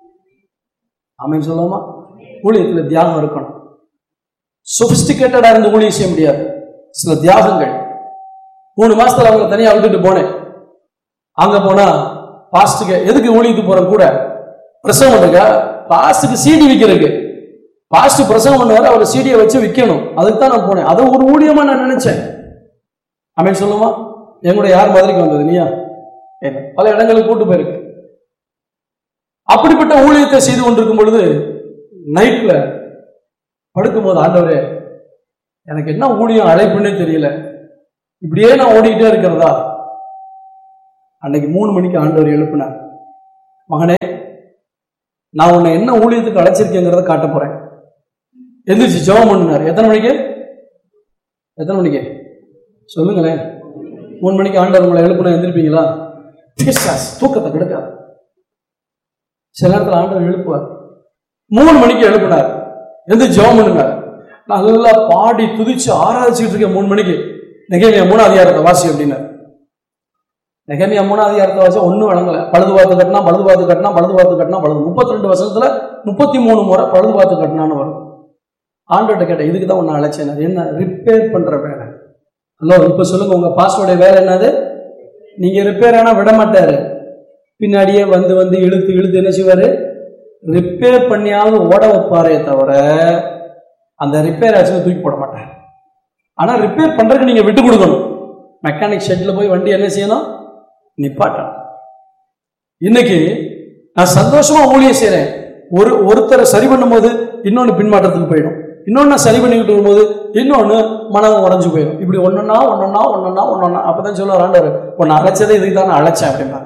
ஆமென் சொல்லுவோமா ஊழியத்துல தியாகம் இருக்கணும் சொபிஸ்டிகேட்டடா இருந்து ஊழியம் செய்ய முடியாது சில தியாகங்கள் மூணு மாசத்துல அவங்க தனியா விட்டுட்டு போனேன் அங்க போனா பாஸ்டுக்கு எதுக்கு ஊழியத்துக்கு போறேன் கூட பிரசவம் பண்ணுங்க பாஸ்டுக்கு சீடி விற்கிறதுக்கு பாஸ்ட் பிரசவம் பண்ணுவாரு அவர் சீடியை வச்சு விற்கணும் அதுக்கு தான் நான் போனேன் அதை ஒரு ஊழியமா நான் நினைச்சேன் அமேன் சொல்லுமா என் கூட யார் மாதிரிக்கு வந்தது நீயா என்ன பல இடங்களுக்கு கூட்டு போயிருக்கு அப்படிப்பட்ட ஊழியத்தை செய்து கொண்டிருக்கும் பொழுது நைட்ல படுக்கும்போது ஆண்டவரே எனக்கு என்ன ஊழியம் அழைப்புன்னே தெரியல இப்படியே நான் ஓடிக்கிட்டே இருக்கிறதா அன்னைக்கு மூணு மணிக்கு ஆண்டவர் எழுப்பினார் மகனே நான் உன்னை என்ன ஊழியத்துக்கு அழைச்சிருக்கேங்கிறத காட்ட போறேன் எந்திரிச்சு ஜெபம் பண்ணினார் எத்தனை மணிக்கு எத்தனை மணிக்கு சொல்லுங்களேன் மூணு மணிக்கு ஆண்டவர் உங்களை எழுப்புனா எந்திரிப்பீங்களா பிசாஸ், தூக்கத்தை கெடுக்காது சில நேரத்தில் ஆண்டவர் எழுப்புவார் மூணு மணிக்கு எழுப்பினார் எந்திரிச்சு ஜெபம் பண்ணுங்க நல்லா பாடி துதிச்சு ஆராய்ச்சிட்டு இருக்கேன் மூணு மணிக்கு நெகேமியா மூணாவது அதிகாரத்தை வாசி அப்படின்னார் நெகேமியா மூணாவது அதிகாரத்தை வாசி ஒன்றும் வழங்கல பழுது பார்த்து கட்டினா பழுது பார்த்து கட்டினா பழுது பார்த்து கட்டினா பழுது முப்பத்தி ரெண்டு வருஷத்துல முப்பத்தி மூணு முறை பழுது பார்த்து கட்டினான்னு வரும் ஆண்டோட்ட கேட்டேன் இதுக்கு தான் ஒன்று அழைச்சேன் அது என்ன ரிப்பேர் பண்ற வேலை ஹலோ இப்போ சொல்லுங்க உங்க பாஸ்வேர்டு வேலை என்னது நீங்க ரிப்பேர் ஆனா விட மாட்டாரு பின்னாடியே வந்து வந்து இழுத்து இழுத்து என்ன செய்வாரு ரிப்பேர் பண்ணியாவது ஓட வைப்பாரே தவிர அந்த ரிப்பேர் ஆச்சுன்னு தூக்கி போட மாட்டார் ஆனா ரிப்பேர் பண்றதுக்கு நீங்க விட்டு கொடுக்கணும் மெக்கானிக் ஷெட்ல போய் வண்டி என்ன செய்யணும் நிப்பாட்டணும் இன்னைக்கு நான் சந்தோஷமா ஊழியம் செய்றேன் ஒரு ஒருத்தரை சரி பண்ணும்போது இன்னொன்னு பின்மாற்றத்துக்கு போயிடும் இன்னொன்னு நான் சரி பண்ணிக்கிட்டு வரும்போது இன்னொன்னு மனம் உடஞ்சு போயிடும் இப்படி ஒன்னொன்னா ஒன்னொன்னா ஒன்னொன்னா ஒன்னொன்னா அப்பதான் சொல்லுவார் ஆண்டவர் உன்னை அழைச்சதே இதுக்கு தான் நான் அழைச்சேன் அப்படின்னா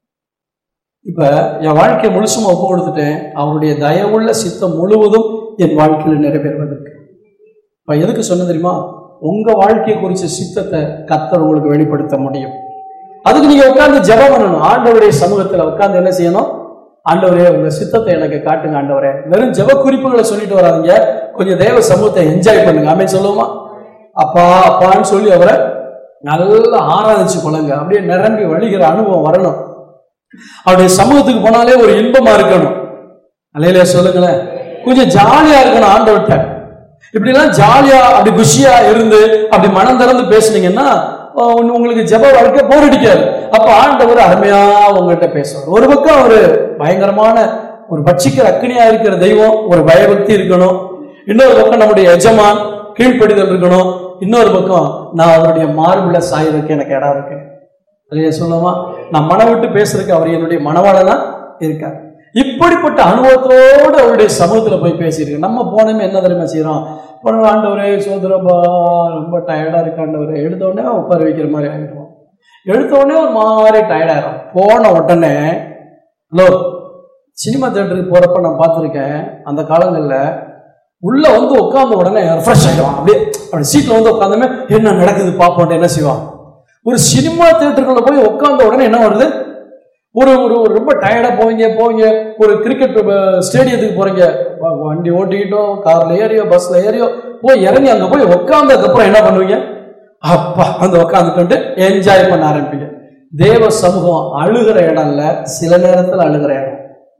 இப்ப என் வாழ்க்கையை முழுசுமா ஒப்பு கொடுத்துட்டேன் அவருடைய தயவுள்ள சித்தம் முழுவதும் என் வாழ்க்கையில் நிறைவேறுவதற்கு இப்ப எதுக்கு சொன்ன தெரியுமா உங்க வாழ்க்கையை குறிச்ச சித்தத்தை கத்தர் உங்களுக்கு வெளிப்படுத்த முடியும் அதுக்கு நீங்க உட்கார்ந்து ஜெபம் பண்ணணும் ஆண்டவருடைய சமூகத்துல உட்கார்ந்து என்ன செய்யணும் ஆண்டவரே உங்க சித்தத்தை எனக்கு காட்டுங்க ஆண்டவரே வெறும் ஜெப குறிப்புகளை சொல்லிட்டு வராதீங்க கொஞ்சம் தேவ சமூகத்தை என்ஜாய் பண்ணுங்க ஆமே சொல்லுவோமா அப்பா அப்பான்னு சொல்லி அவரை நல்லா ஆராதிச்சு கொள்ளுங்க அப்படியே நிரம்பி வழிகிற அனுபவம் வரணும் அவருடைய சமூகத்துக்கு போனாலே ஒரு இன்பமா இருக்கணும் அலையில சொல்லுங்களேன் கொஞ்சம் ஜாலியா இருக்கணும் ஆண்டவர்கிட்ட இப்படிலாம் ஜாலியா அப்படி குஷியா இருந்து அப்படி மனம் திறந்து பேசுனீங்கன்னா அஹ் உங்க- உங்களுக்கு ஜெப வாழ்க்கை போர் அடிக்காது அப்ப ஆண்டவர் அருமையா உங்ககிட்ட பேசுவார் ஒரு பக்கம் ஒரு பயங்கரமான ஒரு பட்சிக்கிற அக்னியா இருக்கிற தெய்வம் ஒரு பயபக்தி இருக்கணும் இன்னொரு பக்கம் நம்முடைய எஜமான் கீழ்ப்படிதல் இருக்கணும் இன்னொரு பக்கம் நான் அவருடைய மார்புல சாயறதுக்கு எனக்கு இடம் இருக்கு இல்லையா சொல்லுமா நான் மனம் விட்டு பேசுறதுக்கு அவர் என்னுடைய மனவாளனா இருக்கார் இப்படிப்பட்ட அனுபவத்தோடு அவருடைய சமூகத்துல போய் பேசியிருக்கேன் நம்ம போனமே என்ன தெரியுமா செய்யறோம் போன ஆண்டவரே சோதரப்பா ரொம்ப டயர்டா இருக்கு ஆண்டவரே எடுத்த உடனே உட்கார வைக்கிற மாதிரி ஆயிடுவோம் எடுத்த உடனே ஒரு மாதிரி டயர்டாயிரும் போன உடனே ஹலோ சினிமா தேட்டருக்கு போறப்ப நான் பார்த்துருக்கேன் அந்த காலங்கள்ல உள்ள வந்து உட்கார்ந்த உடனே ரெஃப்ரெஷ் ஆயிடுவான் அப்படியே அப்படி சீட்ல வந்து உட்காந்தமே என்ன நடக்குது பார்ப்போம் என்ன செய்வான் ஒரு சினிமா தேட்டருக்குள்ள போய் உட்கார்ந்த உடனே என்ன வருது ஒரு ஒரு ஒரு ரொம்ப டயர்டா போவீங்க போவீங்க ஒரு கிரிக்கெட் ஸ்டேடியத்துக்கு போறீங்க வ- வண்டி ஓட்டிக்கிட்டோ கார்ல ஏறியோ பஸ்ல ஏறியோ போய் இறங்கி அங்க போய் உட்கார்ந்ததுக்கு அப்புறம் என்ன பண்ணுவீங்க அப்பா வந்து உட்காந்துட்டு என்ஜாய் பண்ண ஆரம்பிப்பீங்க தேவ சமூகம் அழுகிற இடம் இல்ல சில நேரத்துல அழுகிற இடம்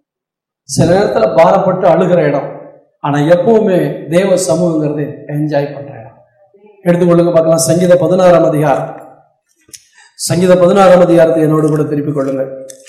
சில நேரத்துல பாரப்பட்டு அழுகிற இடம் ஆனா எப்பவுமே தேவ சமூகங்கிறது என்ஜாய் பண்ற இடம் எடுத்துக்கொள்ளுங்க பார்க்கலாம் சங்கீத பதினாறாம் அதிகாரம் சங்கீத பதினாறாம் அதிகாரத்தை என்னோடு கூட திருப்பிக் கொள்ளுங்கள்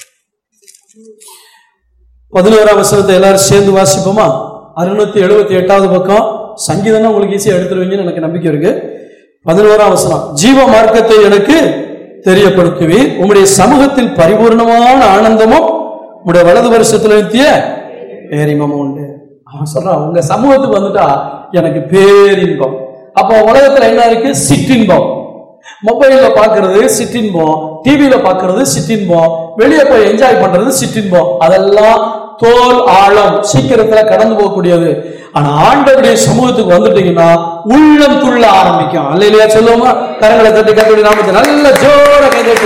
பதினோராம் வசனத்தை எல்லாரும் சேர்ந்து வாசிப்போமா அறுநூத்தி எழுபத்தி எட்டாவது பக்கம் சங்கீதம்னா உங்களுக்கு ஈஸியா எடுத்துருவீங்கன்னு எனக்கு நம்பிக்கை இருக்கு பதினோராம் வசனம் ஜீவ மார்க்கத்தை எனக்கு தெரியப்படுத்துவீர் உம்முடைய சமூகத்தில் பரிபூர்ணமான ஆனந்தமும் உம்முடைய வலது வருஷத்துல நித்திய பேரின்பமும் உண்டு அவன் சொல்றான் உங்க சமூகத்துக்கு வந்துட்டா எனக்கு பேரின்பம் அப்போ உலகத்துல என்ன இருக்கு சிற்றின்பம் மொபைல்ல பாக்குறது சிற்றின்பம் டிவியில பாக்குறது சிற்றின்பம் வெளியே போய் என்ஜாய் பண்றது சிற்றின்பம் அதெல்லாம் தோல் ஆழம் சீக்கிரத்துல கடந்து போகக்கூடியது ஆனா ஆண்டவருடைய சமூகத்துக்கு வந்துட்டீங்கன்னா உள்ளம் துள்ள ஆரம்பிக்கும் அல்ல இல்லையா சொல்லுவோமா கரங்களை தட்டி கட்டுடைய நாமத்தை நல்ல ஜோர கை தட்டு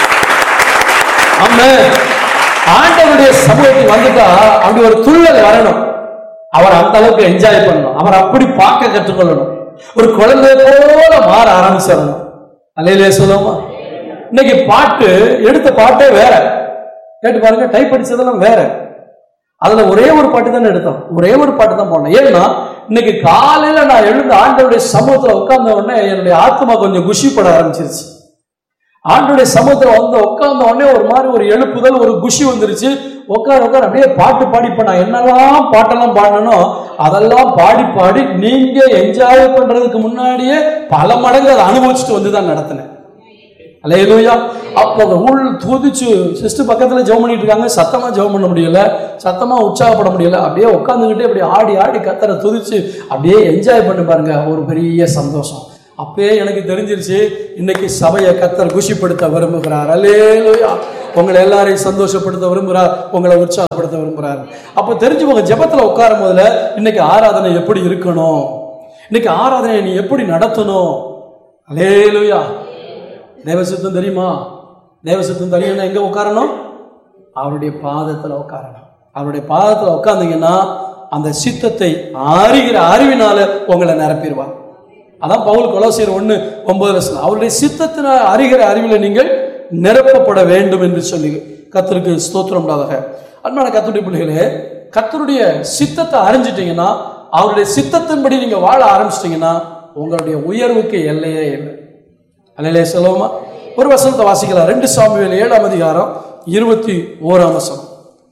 ஆமென். ஆண்டவருடைய சமூகத்துக்கு வந்துட்டா அப்படி ஒரு துள்ளல் வரணும் அவர் அந்த அளவுக்கு என்ஜாய் பண்ணணும் அவர் அப்படி பார்க்க கற்றுக்கொள்ளணும் ஒரு குழந்தை போல மாற ஆரம்பிச்சிடணும் அல்லையிலே சொல்லுவோமா இன்னைக்கு பாட்டு எடுத்த பாட்டே வேற கேட்டு பாருங்க டைப் அடிச்சதெல்லாம் வேற அதுல ஒரே ஒரு பாட்டு தானே எடுத்தோம் ஒரே ஒரு பாட்டு தான் போனோம் ஏன்னா இன்னைக்கு காலையில நான் எழுந்து ஆண்டவருடைய சமூகத்துல உட்கார்ந்த உடனே என்னுடைய ஆத்மா கொஞ்சம் குஷிப்பட ஆரம்பிச்சிருச்சு ஆண்டுடைய சமூகத்துல வந்து உட்கார்ந்த உடனே ஒரு மாதிரி ஒரு எழுப்புதல் ஒரு குஷி வந்துருச்சு உட்கார உட்கார அப்படியே பாட்டு பாடி இப்ப நான் என்னெல்லாம் பாட்டெல்லாம் பாடணும் அதெல்லாம் பாடி பாடி நீங்க என்ஜாய் பண்றதுக்கு முன்னாடியே பல மடங்கு அதை அனுபவிச்சுட்டு வந்து தான் நடத்தினேன் அலையலூயா அப்போ அந்த உள் துதிச்சு சிஸ்டர் பக்கத்துல ஜெபம் பண்ணிட்டு இருக்காங்க சத்தமா ஜெபம் பண்ண முடியல சத்தமா உற்சாகப்பட முடியல அப்படியே உட்காந்துக்கிட்டே அப்படியே ஆடி ஆடி கத்தரை துதிச்சு அப்படியே என்ஜாய் பண்ணி பாருங்க ஒரு பெரிய சந்தோஷம் அப்பயே எனக்கு தெரிஞ்சிருச்சு இன்னைக்கு சபையை கத்தர் குஷிப்படுத்த விரும்புகிறார் அல்லேலூயா உங்களை எல்லாரையும் சந்தோஷப்படுத்த விரும்புகிறார் உங்களை உற்சாகப்படுத்த விரும்புகிறார் அப்போ தெரிஞ்சுக்கோங்க ஜெபத்துல உட்காரும் போதுல இன்னைக்கு ஆராதனை எப்படி இருக்கணும் இன்னைக்கு ஆராதனை நீ எப்படி நடத்தணும் அல்லேலூயா தேவசித்தம் தெரியுமா தேவசித்தம் தெரியும்னா எங்க உட்காரணும் அவருடைய பாதத்துல உட்காரணும் அவருடைய பாதத்துல உட்கார்ந்தீங்கன்னா அந்த சித்தத்தை அறிகிற அறிவினால உங்களை நிரப்பிடுவார் அதான் பவுல் கொலோசியர் ஒண்ணு ஒன்பதுல சொன்ன அவருடைய சித்தத்தின அறிகிற அறிவில் நீங்கள் நிரப்பப்பட வேண்டும் என்று சொல்லி கத்தருக்கு ஸ்தோத்திரம் உண்டாதாக அன்பான கத்துடைய பிள்ளைகளே கத்தருடைய சித்தத்தை அறிஞ்சிட்டீங்கன்னா அவருடைய சித்தத்தின்படி நீங்க வாழ ஆரம்பிச்சிட்டீங்கன்னா உங்களுடைய உயர்வுக்கு எல்லையே இல்லை அல்லையே சொல்லுவோமா ஒரு வசனத்தை வாசிக்கலாம் ரெண்டு சாமுவேல் ஏழாம் அதிகாரம் இருபத்தி ஓராம் வசனம்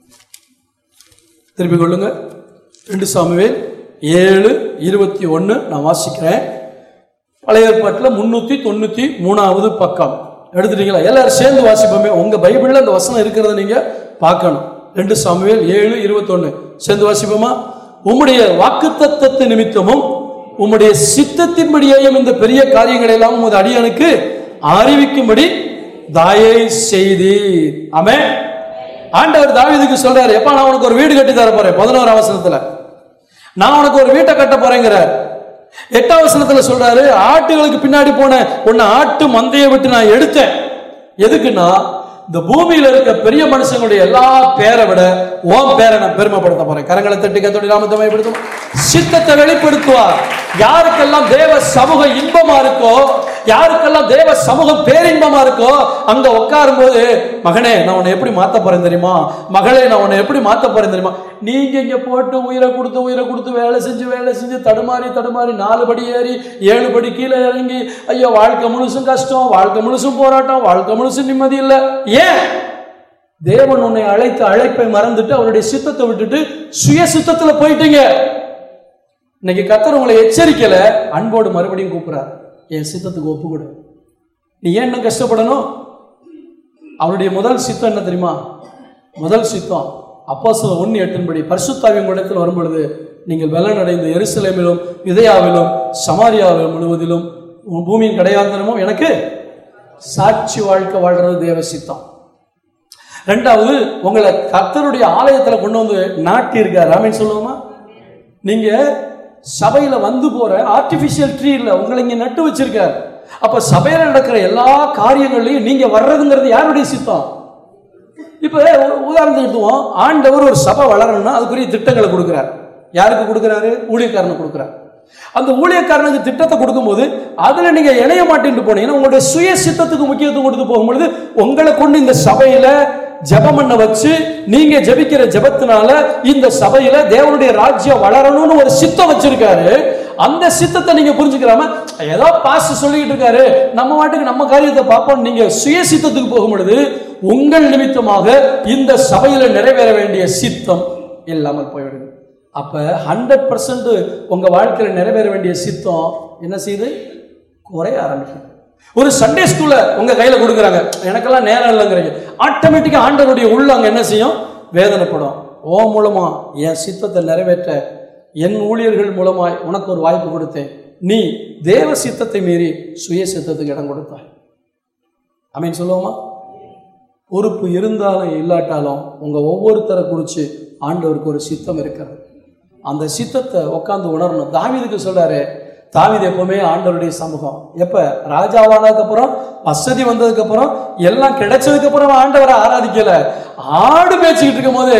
திருப்பிக் கொள்ளுங்க ரெண்டு சாமுவேல் ஏழு இருபத்தி ஒன்று நான் வாசிக்கிறேன் பழைய ஏற்பாட்டில் முன்னூத்தி தொண்ணூத்தி மூணாவது பக்கம் எடுத்துட்டீங்களா எல்லாரும் சேர்ந்து வாசிப்போமே உங்க பைபிள்ல அந்த வசனம் இருக்கிறத நீங்க பார்க்கணும் ரெண்டு சாமுவேல் ஏழு இருபத்தொன்னு சேர்ந்து வாசிப்போமா உம்முடைய வாக்குத்தத்தத்து நிமித்தமும் உம்முடைய சித்தத்தின்படியேயும் இந்த பெரிய காரியங்களை எல்லாம் உமது அடியனுக்கு அறிவிக்கும்படி தாயை செய்தீர் ஆமே ஆண்டவர் தாவீதுக்கு சொல்றாரு எப்பா நான் உனக்கு ஒரு வீடு கட்டி தர போறேன் பதினோரு அவசரத்துல நான் உனக்கு ஒரு வீட்டை கட்ட போறேங்கிறார் எட்டாம் வசனத்துல சொல்றாரு ஆட்டுகளுக்கு பின்னாடி போன உன்னை ஆட்டு மந்தையை விட்டு நான் எடுத்தேன் எதுக்குன்னா இந்த பூமியில இருக்க பெரிய மனுஷங்களுடைய எல்லா பேரை விட உன் பேரை நான் பெருமைப்படுத்த போறேன் கரங்களை தட்டி கத்தோடி நாமத்தை மையப்படுத்தும் சித்தத்தை வெளிப்படுத்துவார் யாருக்கெல்லாம் தேவ சமூகம் இன்பமா இருக்கோ யாருக்கெல்லாம் தேவ சமூகம் பேரின்பமா இருக்கோ அங்க உட்காரும் போது மகனே நான் உன்னை எப்படி மாத்த போறேன் தெரியுமா மகளே நான் உன்னை எப்படி மாத்த போறேன் தெரியுமா நீங்க இங்க போட்டு உயிரை கொடுத்து உயிரை கொடுத்து வேலை செஞ்சு வேலை செஞ்சு தடுமாறி தடுமாறி நாலு படி ஏறி ஏழு படி கீழே இறங்கி ஐயோ வாழ்க்கை முழுசும் கஷ்டம் வாழ்க்கை முழுசும் போராட்டம் வாழ்க்கை முழுசும் நிம்மதி இல்லை ஏன் தேவன் உன்னை அழைத்த அழைப்பை மறந்துட்டு அவருடைய சித்தத்தை விட்டுட்டு சுய சித்தத்துல போயிட்டீங்க இன்னைக்கு கத்தர் உங்களை எச்சரிக்கல அன்போடு மறுபடியும் கூப்பிடுறார் என் சித்தத்துக்கு ஒப்பு கொடு நீ ஏன் இன்னும் கஷ்டப்படணும் அவருடைய முதல் சித்தம் என்ன தெரியுமா முதல் சித்தம் அப்போ சில ஒன்று எட்டின்படி பரிசுத்தாவின் உங்களிடத்தில் வரும் பொழுது நீங்கள் வெள்ளனடைந்து எருசலேமிலும் யுதயாவிலும் சமாரியாவிலும் முழுவதிலும் உன் பூமியின் கடையாந்தரமும் எனக்கு சாட்சி வாழ்க்கை வாழ்றது தேவ சித்தம் ரெண்டாவது உங்களை கர்த்தருடைய ஆலயத்துல கொண்டு வந்து நாட்டி இருக்காரு ஆமீன் சொல்லுவோமா நீங்க சபையில வந்து போற ஆர்டிபிஷியல் ட்ரீ இல்ல உங்களை இங்க நட்டு வச்சிருக்காரு அப்ப சபையில நடக்கிற எல்லா காரியங்கள்லயும் நீங்க வர்றதுங்கிறது யாருடைய சித்தம் இப்ப ஒரு உதாரணத்துக்கு எடுத்துவோம் ஆண்டவர் ஒரு சபை வளரணும்னா அதுக்குரிய திட்டங்களை கொடுக்குறார் யாருக்கு கொடுக்குறாரு ஊழியக்காரனுக்கு கொடுக்குறார் அந்த ஊழியக்காரனுக்கு திட்டத்தை கொடுக்கும்போது அதுல நீங்க இணைய மாட்டேன்னு போனீங்கன்னா உங்களுடைய சுய சித்தத்துக்கு முக்கியத்துவம் கொடுத்து போகும்பொழுது உங்களை கொண்டு இந்த சபையில ஜெபம் பண்ண வச்சு நீங்க ஜெபிக்கிற ஜெபத்தினால இந்த சபையில தேவனுடைய ராஜ்யம் வளரணும்னு ஒரு சித்தம் வச்சிருக்காரு அந்த சித்தத்தை நீங்க புரிஞ்சுக்கிறாம ஏதோ பாஸ் சொல்லிக்கிட்டு இருக்காரு நம்ம வாட்டுக்கு நம்ம காரியத்தை பார்ப்போம் நீங்க சுய சித்தத்துக்கு போகும் பொழுது உங்கள் நிமித்தமாக இந்த சபையில நிறைவேற வேண்டிய சித்தம் இல்லாமல் போய்விடுது அப்ப ஹண்ட்ரட் பர்சன்ட் உங்க வாழ்க்கையில நிறைவேற வேண்டிய சித்தம் என்ன செய்யுது குறைய ஆரம்பிக்கும் ஒரு சண்டே ஸ்கூல்ல உங்க கையில கொடுக்குறாங்க எனக்கெல்லாம் நேரம் இல்லைங்கிறீங்க ஆட்டோமேட்டிக்கா ஆண்டவருடைய உள்ள அங்க என்ன செய்யும் வேதனைப்படும் ஓ மூலமா என் சித்தத்தை நிறைவேற்ற என் ஊழியர்கள் மூலமாய் உனக்கு ஒரு வாய்ப்பு கொடுத்தேன் நீ தேவ சித்தத்தை மீறி சுய சித்தத்துக்கு இடம் கொடுத்தாய் அமீன் சொல்லுவோமா பொறுப்பு இருந்தாலும் இல்லாட்டாலும் உங்க ஒவ்வொருத்தரை குறித்து ஆண்டவருக்கு ஒரு சித்தம் இருக்கிறது அந்த சித்தத்தை உட்காந்து உணரணும் தாவீதுக்கு சொல்றாரு தாவீது எப்பவுமே ஆண்டவருடைய சமூகம் எப்ப ராஜாவானதுக்கு அப்புறம் வசதி வந்ததுக்கு அப்புறம் எல்லாம் கிடைச்சதுக்கு அப்புறம் ஆண்டவரை ஆராதிக்கல ஆடு பேச்சுக்கிட்டு இருக்கும் போது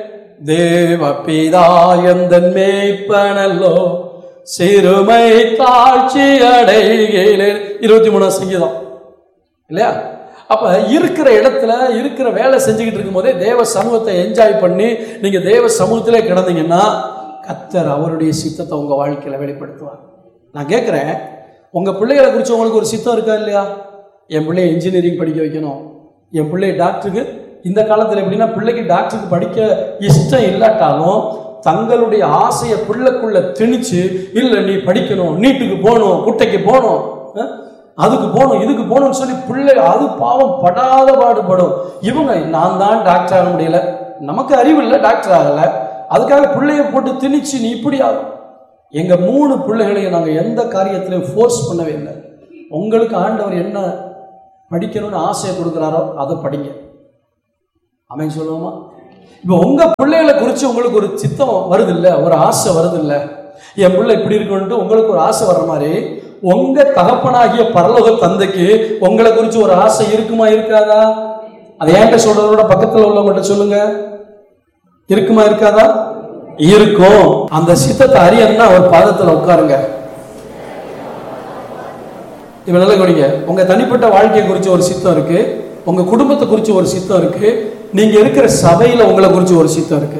தேவ பிதா எந்தன் மேய்ப்பனல்லோ சிறுமை தாழ்ச்சி அடைகிறேன் இருபத்தி மூணாம் சங்கீதம் இல்லையா அப்ப இருக்கிற இடத்துல இருக்கிற வேலை செஞ்சுக்கிட்டு இருக்கும்போதே தேவ சமூகத்தை என்ஜாய் பண்ணி நீங்க தேவ சமூகத்திலே கிடந்தீங்கன்னா கத்தர் அவருடைய சித்தத்தை உங்க வாழ்க்கையில வெளிப்படுத்துவார் நான் கேட்குறேன் உங்க பிள்ளைகளை குறித்து உங்களுக்கு ஒரு சித்தம் இருக்கா இல்லையா என் பிள்ளைய இன்ஜினியரிங் படிக்க வைக்கணும் என் பிள்ளைய டாக்டருக்கு இந்த காலத்தில் எப்படின்னா பிள்ளைக்கு டாக்டருக்கு படிக்க இஷ்டம் இல்லாட்டாலும் தங்களுடைய ஆசையை பிள்ளைக்குள்ள திணிச்சு இல்லை நீ படிக்கணும் நீட்டுக்கு போகணும் குட்டைக்கு போகணும் அஹ், அதுக்கு போகணும் இதுக்கு போகணும்னு சொல்லி பிள்ளை அது பாவம் படாத பாடுபடும் இவங்க நான் தான் டாக்டர் ஆக முடியல நமக்கு அறிவு இல்லை டாக்டர் ஆகல அதுக்காக பிள்ளைய போட்டு திணிச்சு நீ இப்படி ஆகும் எங்க மூணு பிள்ளைகளையும் நாங்க எந்த காரியத்திலையும் ஃபோர்ஸ் பண்ணவே இல்லை உங்களுக்கு ஆண்டவர் என்ன படிக்கணும்னு ஆசையை கொடுக்குறாரோ அதை படிங்க அமைன்னு சொல்லுவோமா இப்போ உங்க பிள்ளைகளை குறித்து உங்களுக்கு ஒரு சித்தம் வருது இல்ல ஒரு ஆசை வருது இல்ல என் பிள்ளை இப்படி இருக்கணும்ட்டு உங்களுக்கு ஒரு ஆசை வர்ற மாதிரி உங்க தகப்பனாகிய பரலோக தந்தைக்கு உங்களை குறித்து ஒரு ஆசை இருக்குமா இருக்காதா அதை ஏன்ட்ட சொல்றதோட பக்கத்துல உள்ளவங்கள்ட்ட சொல்லுங்க இருக்குமா இருக்காதா இருக்கும் அந்த சித்தத்தை அறியணும்னா அவர் பாதத்துல உட்காருங்க இப்ப நல்லா கவனிங்க உங்க தனிப்பட்ட வாழ்க்கையை குறித்து ஒரு சித்தம் இருக்கு உங்க குடும்பத்தை குறித்து ஒரு சித்தம் இருக்கு நீங்க இருக்கிற சபையில உங்களை குறித்து ஒரு சித்தம் இருக்கு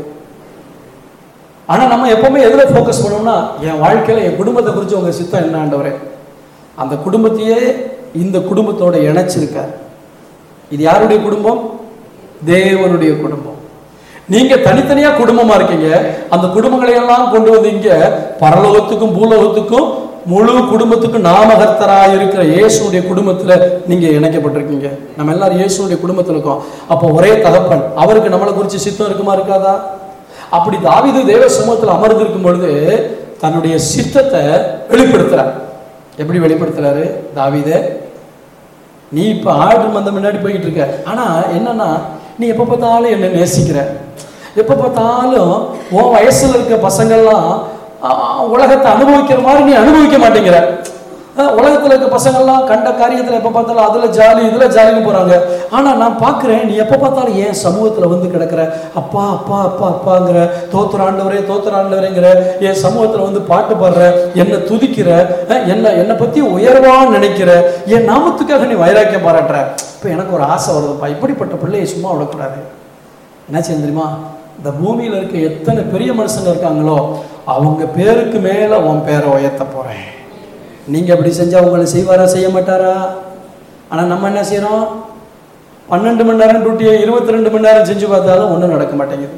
ஆனா நம்ம எப்பவுமே எதுல ஃபோக்கஸ் பண்ணோம்னா என் வாழ்க்கையில என் குடும்பத்தை குறித்து உங்க சித்தம் என்ன ஆண்டவரே அந்த குடும்பத்தையே இந்த குடும்பத்தோட இணைச்சிருக்கார் இது யாருடைய குடும்பம் தேவனுடைய குடும்பம் நீங்க தனித்தனியா குடும்பமா இருக்கீங்க அந்த குடும்பங்களை எல்லாம் கொண்டு வந்து இங்க பரலோகத்துக்கும் பூலோகத்துக்கும் முழு குடும்பத்துக்கும் நாமகர்த்தராக இருக்கிற இயேசுடைய குடும்பத்துல நீங்க இணைக்கப்பட்டிருக்கீங்க நம்ம எல்லாரும் இயேசுடைய குடும்பத்துல இருக்கோம் அப்போ ஒரே தகப்பன் அவருக்கு நம்மளை குறித்து சித்தம் இருக்குமா இருக்காதா அப்படி தாவீது தேவ சமூகத்தில் அமர்ந்திருக்கும் பொழுது தன்னுடைய சித்தத்தை வெளிப்படுத்துறார் எப்படி வெளிப்படுத்துறாரு தாவீதே நீ இப்ப ஆடு மந்த முன்னாடி போயிட்டு இருக்க ஆனா என்னன்னா நீ எப்ப பார்த்தாலும் என்ன நேசிக்கிற எப்ப பார்த்தாலும் உன் வயசுல இருக்க பசங்கள்லாம் ஆ, உலகத்தை அனுபவிக்கிற மாதிரி நீ அனுபவிக்க மாட்டேங்கிற ஆ, உலகத்துல இருக்க பசங்கள்லாம் கண்ட காரியத்துல எப்ப பார்த்தாலும் அதுல ஜாலி இதுல ஜாலின்னு போறாங்க ஆனா நான் பார்க்கிறேன் நீ எப்ப பார்த்தாலும் ஏன் சமூகத்துல வந்து கிடக்குற அப்பா அப்பா அப்பா அப்பாங்கிற தோத்துற ஆண்டவரே தோத்துற ஆண்டவரேங்கிற என் சமூகத்துல வந்து பாட்டு பாடுற என்னை துதிக்கிற ஆ, என்ன என்னை பத்தி உயர்வா நினைக்கிற என் நாமத்துக்காக நீ வைராக்கியம் பாராட்டுற இப்போ எனக்கு ஒரு ஆசை வருதுப்பா இப்படிப்பட்ட பிள்ளையை சும்மா விடக்கூடாது என்ன செய்ய தெரியுமா இந்த பூமியில இருக்க எத்தனை பெரிய மனுஷங்க இருக்காங்களோ அவங்க பேருக்கு மேல உன் பேரை உயர்த்த போறேன் நீங்க அப்படி செஞ்சா உங்களை செய்வாரா செய்ய மாட்டாரா ஆனா நம்ம என்ன செய்றோம் பன்னெண்டு மணி நேரம் டியூட்டியை இருபத்தி ரெண்டு மணி நேரம் செஞ்சு பார்த்தாலும் ஒன்றும் நடக்க மாட்டேங்குது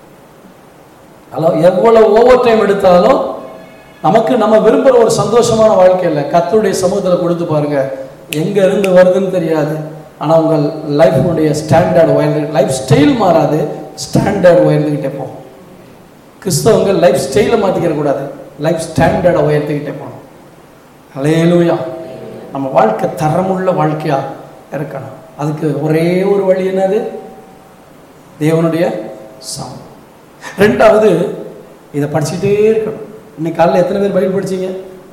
ஹலோ எவ்வளவு ஓவர் டைம் எடுத்தாலும் நமக்கு நம்ம விரும்புகிற ஒரு சந்தோஷமான வாழ்க்கை இல்லை கத்தருடைய சமூகத்தில் கொடுத்து பாருங்க எங்க இருந்து வருதுன்னு தெரியாது ஆனால் உங்கள் லைஃபுடைய ஸ்டாண்டர்ட் உயர்ந்து லைஃப் ஸ்டைல் மாறாது ஸ்டாண்டர்ட் உயர்ந்துக்கிட்டே போகும் கிறிஸ்தவங்க லைஃப் ஸ்டைலை மாற்றிக்கிற கூடாது லைஃப் ஸ்டாண்டர்டை உயர்த்திக்கிட்டே போகணும் அலையலூயா நம்ம வாழ்க்கை தரமுள்ள வாழ்க்கையா இருக்கணும் அதுக்கு ஒரே ஒரு வழி என்னது தேவனுடைய சமம் ரெண்டாவது இதை படிச்சுட்டே இருக்கணும் இன்னைக்கு காலையில் எத்தனை பேர் பைபிள் படிச்சீங்க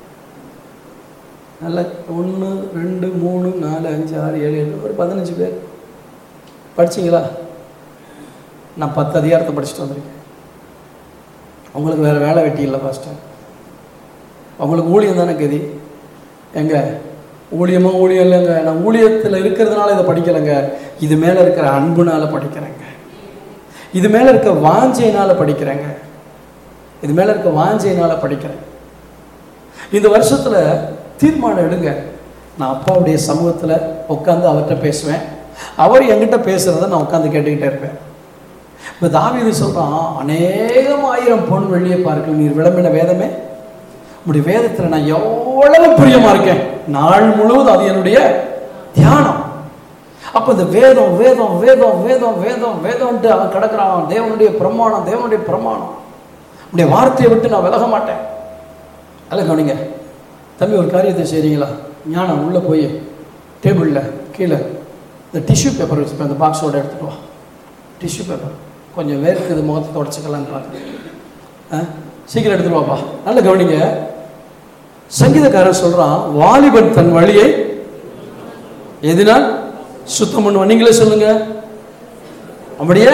நல்ல ஒன்று ரெண்டு மூணு நாலு அஞ்சு ஆறு ஏழு எட்டு ஒரு பதினஞ்சு பேர் படிச்சீங்களா நான் பத்து அதிகாரத்தை படிச்சுட்டு வந்திருக்கேன் உங்களுக்கு வேறு வேலை வெட்டி இல்லை ஃபஸ்ட்டு உங்களுக்கு ஊழியம் தானே கதி எங்க ஊழியமா ஊழியம் இல்லைங்க நான் ஊழியத்தில் இருக்கிறதுனால இதை படிக்கலைங்க இது மேலே இருக்கிற அன்புனால படிக்கிறேங்க இது மேலே இருக்க வாஞ்சையினால படிக்கிறேங்க இது மேலே இருக்க வாஞ்சையினால படிக்கிறேன் இந்த வருஷத்தில் தீர்மானம் எடுங்க நான் அப்பாவுடைய சமூகத்தில் உட்காந்து அவர்கிட்ட பேசுவேன் அவர் என்கிட்ட பேசுகிறத நான் உட்காந்து கேட்டுக்கிட்டே இருப்பேன் இப்போ தாவீது சொல்கிறான் அநேகம் ஆயிரம் பொன் வெள்ளியை பார்க்க நீர் விளம்பின வேதமே உடைய வேதத்தில் நான் எவ்வளவு பிரியமா இருக்கேன் நாள் முழுவதும் அது என்னுடைய தியானம் அப்போ இந்த வேதம் வேதம் வேதம் வேதம் வேதம் வேதம்ன்ட்டு அவன் கிடக்குறான் தேவனுடைய பிரமாணம் தேவனுடைய பிரமாணம் உடைய வார்த்தையை விட்டு நான் விலக மாட்டேன் அல்ல கவனிங்க தம்பி ஒரு காரியத்தை செய்றீங்களா ஞானம் உள்ளே போய் டேபிளில் கீழே இந்த டிஷ்யூ பேப்பர் வச்சுப்பேன் அந்த பாக்ஸோட எடுத்துட்டு வா டிஷ்யூ பேப்பர் கொஞ்சம் வேர்க்குது முகத்தை தொடச்சிக்கலான்னு பார்க்குறேன் ஆ சீக்கிரம் எடுத்துட்டு வாப்பா நல்ல கவனிங்க சங்கீதக்காரன் சொல்றான் வாலிபன் தன் வழியை எதினால் சுத்தம் பண்ணுவான் நீங்களே சொல்லுங்க அப்படியே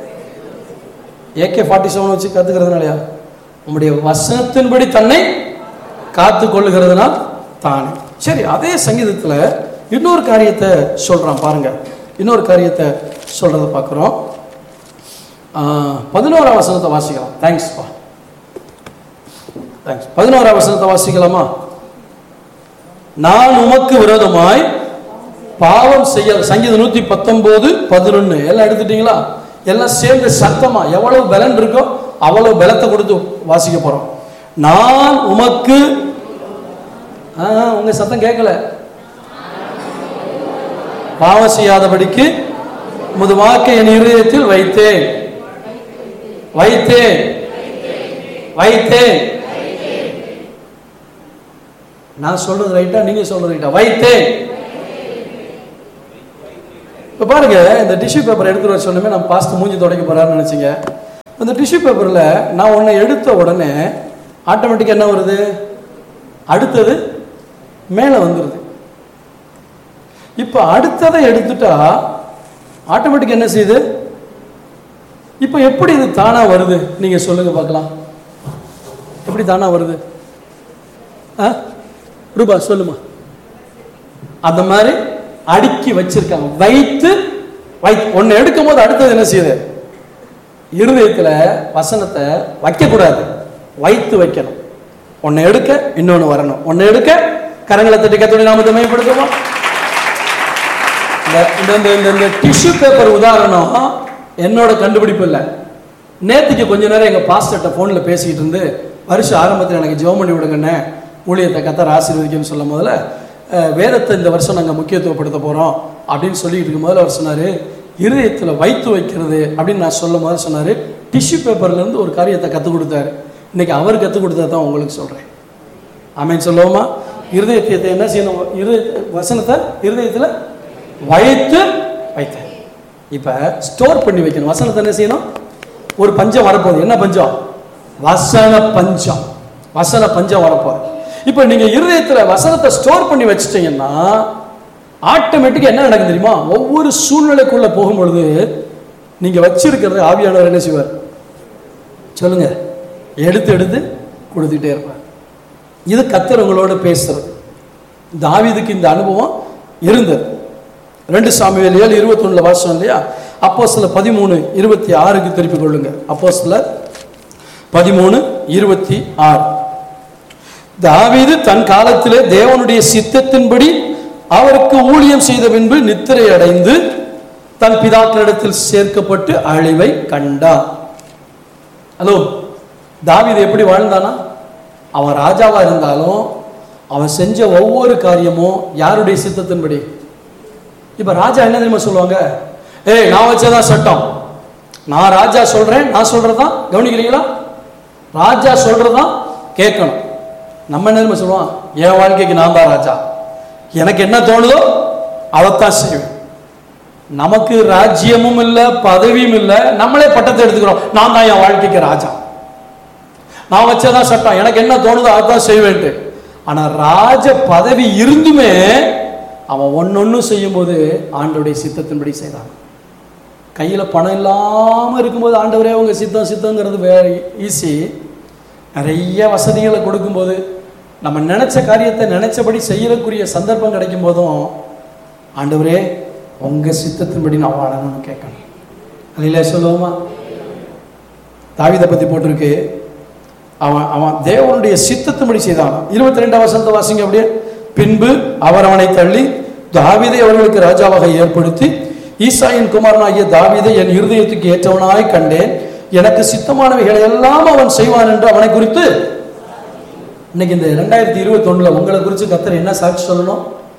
ஏகே ஃபார்ட்டி செவன் வச்சு கத்துக்கிறதுனாலயா உங்களுடைய வசனத்தின்படி தன்னை காத்து கொள்ளுகிறதுனால் தானே சரி அதே சங்கீதத்தில் இன்னொரு காரியத்தை சொல்றான் பாருங்க இன்னொரு காரியத்தை சொல்றதை பார்க்குறோம் பதினோராம் வசனத்தை வாசிக்கலாம் தேங்க்ஸ்ப்பா தேங்க்ஸ் பதினோராம் வசனத்தை வாசிக்கலாமா நான் உமக்கு விரோதமாய் பாவம் செய்ய சங்கீதம் நூத்தி பத்தொன்பது பதினொன்னு எல்லாம் எடுத்துட்டீங்களா எல்லாம் சேர்ந்து சத்தமா எவ்வளவு பலன் இருக்கோ அவ்வளவு பலத்தை கொடுத்து வாசிக்க போறோம் நான் உமக்கு ஆ, உங்க சத்தம் கேட்கல பாவம் செய்யாதபடிக்கு உமது வாக்கை என் இருதயத்தில் வைத்தேன் வைத்தேன் வைத்தேன் நான் சொல்றது ரைட்டா நீங்க சொல்றது ரைட்டா வைத்தேன் இப்போ பாருங்க இந்த டிஷ்யூ பேப்பர் எடுத்துட்டு வர சொன்னமே நம்ம பாஸ்ட் மூஞ்சி துடைக்க போறாருன்னு நினைச்சீங்க அந்த டிஷ்யூ பேப்பரில் நான் ஒன்றை எடுத்த உடனே ஆட்டோமேட்டிக்காக என்ன வருது அடுத்தது மேலே வந்துடுது இப்போ அடுத்ததை எடுத்துட்டா ஆட்டோமேட்டிக் என்ன செய்யுது இப்போ எப்படி இது தானா வருது நீங்க சொல்லுங்க பார்க்கலாம் எப்படி தானா வருது ஆ ரூபா சொல்லுமா அந்த மாதிரி அடுக்கி வச்சிருக்காங்க வைத்து வைத்து ஒன்னு எடுக்கும் போது அடுத்தது என்ன செய்யுது இருதயத்துல வசனத்தை வைக்கக்கூடாது வைத்து வைக்கணும் ஒன்னு எடுக்க இன்னொன்னு வரணும் ஒன்னு எடுக்க கரங்களை தட்டி கத்தோடி நாமத்தை மேம்படுத்துவோம் இந்த- இந்த இந்த இந்த இந்த டிஷ்யூ பேப்பர் உதாரணம் என்னோட கண்டுபிடிப்பு இல்லை நேத்துக்கு கொஞ்ச நேரம் எங்க பாஸ்டர்ட்ட போன்ல பேசிக்கிட்டு இருந்து வருஷ ஆரம்பத்தில் எனக்கு ஜெபம் பண்ணி விடுங்கண்ணே ஊழியத்தை கத்தர் ஆசீர்வதிக்கும்னு சொல்லும் போதுல அஹ், வேதத்தை இந்த வருஷம் நாங்கள் முக்கியத்துவப்படுத்த போறோம் அப்படின்னு சொல்லிட்டு இருக்கும் போதுல அவர் சொன்னாரு இருதயத்தில் வைத்து வைக்கிறது அப்படின்னு நான் சொல்லும் போது சொன்னாரு டிஷ்யூ பேப்பர்ல இருந்து ஒரு காரியத்தை கற்றுக் கொடுத்தாரு இன்னைக்கு அவர் கற்றுக் கொடுத்தா தான் உங்களுக்கு சொல்றேன் ஆமென் சொல்லுவோமா இருதயத்தை என்ன செய்யணும் இருதய வசனத்தை இருதயத்தில் வைத்து வைத்தேன் இப்ப ஸ்டோர் பண்ணி வைக்கணும் வசனத்தை என்ன செய்யணும் ஒரு பஞ்சம் வரப்போகுது என்ன பஞ்சம் வசன பஞ்சம் வசன பஞ்சம் வரப்போகுது இப்ப நீங்க இருதயத்துல வசனத்தை ஸ்டோர் பண்ணி வச்சிட்டீங்கன்னா ஆட்டோமேட்டிக்கா என்ன நடக்கும் தெரியுமா ஒவ்வொரு சூழ்நிலைக்குள்ள போகும்பொழுது நீங்க வச்சிருக்கிறது ஆவியானவர் என்ன செய்வார் சொல்லுங்க எடுத்து எடுத்து கொடுத்துட்டே இருப்பார் இது கத்தர் உங்களோட பேசுறது தாவீதுக்கு இந்த அனுபவம் இருந்தது ரெண்டு சாமிவேல் ஏழு இருபத்தொன்னுல வாசம் இல்லையா அப்போ சில பதிமூணு இருபத்தி ஆறுக்கு திருப்பிக் கொள்ளுங்க அப்போ சில பதிமூணு இருபத்தி ஆறு தாவீது தன் காலத்திலே தேவனுடைய சித்தத்தின்படி அவருக்கு ஊழியம் செய்த பின்பு நித்திரை அடைந்து தன் பிதாக்களிடத்தில் சேர்க்கப்பட்டு அழிவை கண்டார் ஹலோ தாவீது எப்படி வாழ்ந்தானா அவன் ராஜாவா இருந்தாலும் அவன் செஞ்ச ஒவ்வொரு காரியமும் யாருடைய சித்தத்தின்படி இப்ப ராஜா என்ன தெரியுமா சொல்லுவாங்க ஏய் நான் வச்சதான் சட்டம் நான் ராஜா சொல்றேன் நான் சொல்றதான் கவனிக்கிறீங்களா ராஜா சொல்றதான் கேட்கணும் நம்ம என்ன தெரியுமா சொல்லுவோம் என் வாழ்க்கைக்கு நான் தான் ராஜா எனக்கு என்ன தோணுதோ அதைத்தான் செய்வேன் நமக்கு ராஜ்யமும் இல்லை பதவியும் இல்லை நம்மளே பட்டத்தை எடுத்துக்கிறோம் நான் தான் என் வாழ்க்கைக்கு ராஜா நான் வச்சதான் சட்டம் எனக்கு என்ன தோணுதோ அதான் செய்வேன்ட்டு ஆனா ராஜ பதவி இருந்துமே அவன் ஒன்னொன்னு செய்யும்போது ஆண்டவருடைய சித்தத்தின்படி செய்தான் கையில பணம் இல்லாம இருக்கும்போது ஆண்டவரே உங்க சித்தம் சித்தங்கிறது வேற ஈஸி நிறைய வசதிகளை கொடுக்கும்போது நம்ம நினைச்ச காரியத்தை நினைச்சபடி செய்யறக்குரிய சந்தர்ப்பம் கிடைக்கும் போதும் ஆண்டவரே உங்க சித்தத்தின்படி நான் வாழணும்னு கேட்கணும் அதில் சொல்லுவோமா தாவீதை பத்தி போட்டிருக்கு அவன் அவன் தேவனுடைய சித்தத்தின்படி செய்தான் இருபத்தி ரெண்டாம் வசனத்தை வாசிங்க அப்படியே பின்பு அவர் அவனை தள்ளி தாவீதை அவர்களுக்கு ராஜாவாக ஏற்படுத்தி ஈசாயின் குமாரனாகிய தாவீதை என் இருதயத்துக்கு ஏற்றவனாய் கண்டேன் எனக்கு சித்தமானவைகளை எல்லாம் அவன் செய்வான் என்று அவனை குறித்து இன்னைக்கு இந்த ரெண்டாயிரத்தி இருபத்தி ஒண்ணுல உங்களை குறித்து கத்தர் என்ன சாட்சி சொல்லணும்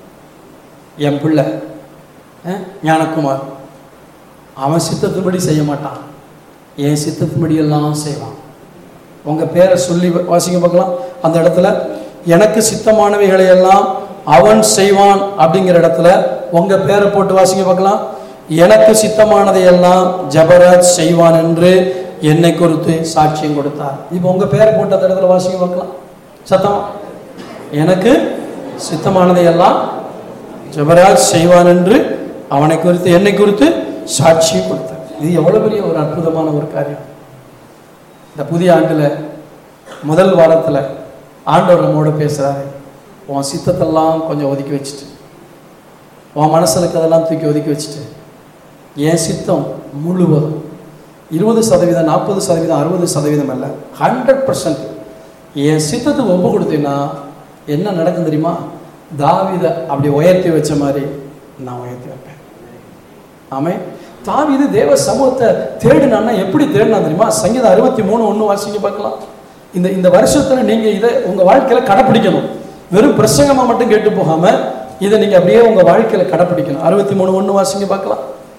என் பிள்ளை அஹ், ஞானகுமார் அவன் சித்தத்தின்படி செய்ய மாட்டான் என் சித்தத்தின்படி எல்லாம் செய்வான் உங்க பேரை சொல்லி வாசிக்க பார்க்கலாம் அந்த இடத்துல எனக்கு சித்தமானவைகளை எல்லாம் அவன் செய்வான் அப்படிங்கிற இடத்துல உங்க பேரை போட்டு வாசிக்க பார்க்கலாம் எனக்கு சித்தமானதை எல்லாம் ஜபராஜ் செய்வான் என்று என்னை குறித்து சாட்சியம் கொடுத்தார் இப்போ உங்க பேரை போட்டு அந்த இடத்துல வாசிக்க பார்க்கலாம் சத்தம் எனக்கு சித்தமானதை எல்லாம் ஜபராஜ் செய்வான் என்று அவனை குறித்து என்னை குறித்து சாட்சியம் கொடுத்தார் இது எவ்வளவு பெரிய ஒரு அற்புதமான ஒரு காரியம் இந்த புதிய ஆண்டுல முதல் வாரத்துல ஆண்டவர் நம்மோட பேசுறாரு உன் சித்தத்தெல்லாம் கொஞ்சம் ஒதுக்கி வச்சுட்டு உன் மனசுல இருக்கிறதெல்லாம் தூக்கி ஒதுக்கி வச்சுட்டு என் சித்தம் முழுவதும் இருபது சதவீதம் நாற்பது சதவீதம் அறுபது சதவீதம் அல்ல ஹண்ட்ரட் பர்சன்ட் என் சித்தத்துக்கு ஒப்பு கொடுத்தேன்னா என்ன நடக்கும் தெரியுமா தாவீதை அப்படி உயர்த்தி வச்ச மாதிரி நான் உயர்த்தி வைப்பேன் ஆமே தாவீது தேவ சமூகத்தை தேடினான்னா எப்படி தேடினா தெரியுமா சங்கீதம் அறுபத்தி மூணு ஒன்று வாசிங்க பார்க்கலாம் இந்த இந்த வருஷத்துல நீங்க இதை உங்க வாழ்க்கையில கடைப்பிடிக்கணும் வெறும் பிரசங்கமா மட்டும் கேட்டு போகாம இதை நீங்க அப்படியே உங்க வாழ்க்கையில கடைப்பிடிக்கணும் அறுபத்தி மூணு ஒன்று வாசிங்க பார்க்கலாம்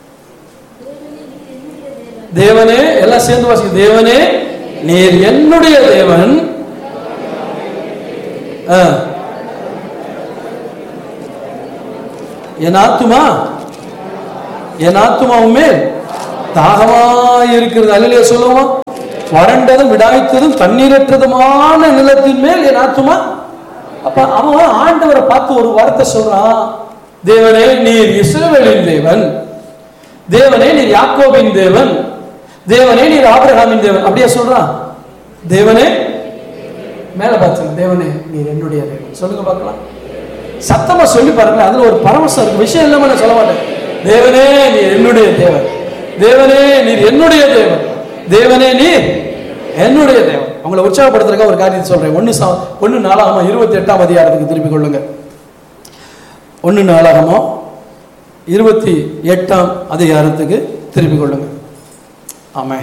தேவனே எல்லாம் சேர்ந்து வாசிங்க தேவனே நீர் என்னுடைய தேவன் ஆ, என் ஆத்துமா என் ஆத்துமாவுமே தாகமா இருக்கிறது அல்லையா சொல்லுவோம் வறண்டதும் விடாய்த்ததும் தண்ணீரற்றதுமான நிலத்தின் மேல் என் ஆத்துமா அப்ப அவன் ஆண்டவரை பார்த்து ஒரு வார்த்தை சொல்றான் தேவனே நீர் இஸ்ரவேலின் தேவன் தேவனே நீர் யாக்கோபின் தேவன் தேவனே நீர் ஆபிரகாமின் தேவன் அப்படியே சொல்றான் தேவனே மேல பார்த்து தேவனே நீர் என்னுடைய தேவன் சொல்லுங்க பார்க்கலாம் சத்தமா சொல்லி பாருங்க அதுல ஒரு பரவசம் இருக்கு விஷயம் இல்லாம நான் சொல்ல மாட்டேன் தேவனே நீர் என்னுடைய தேவன் தேவனே நீர் என்னுடைய தேவன் தேவனே நீர் என்னுடைய தேவன் உங்களை உற்சாகப்படுத்துறதுக்காக ஒரு காரியத்தை சொல்றேன் ஒன்னு சா ஒன்னு நாளாகமா இருபத்தி எட்டாம் அதிகாரத்துக்கு திருப்பி கொள்ளுங்க ஒன்னு நாளாகமா இருபத்தி எட்டாம் அதிகாரத்துக்கு திருப்பி கொள்ளுங்க ஆமே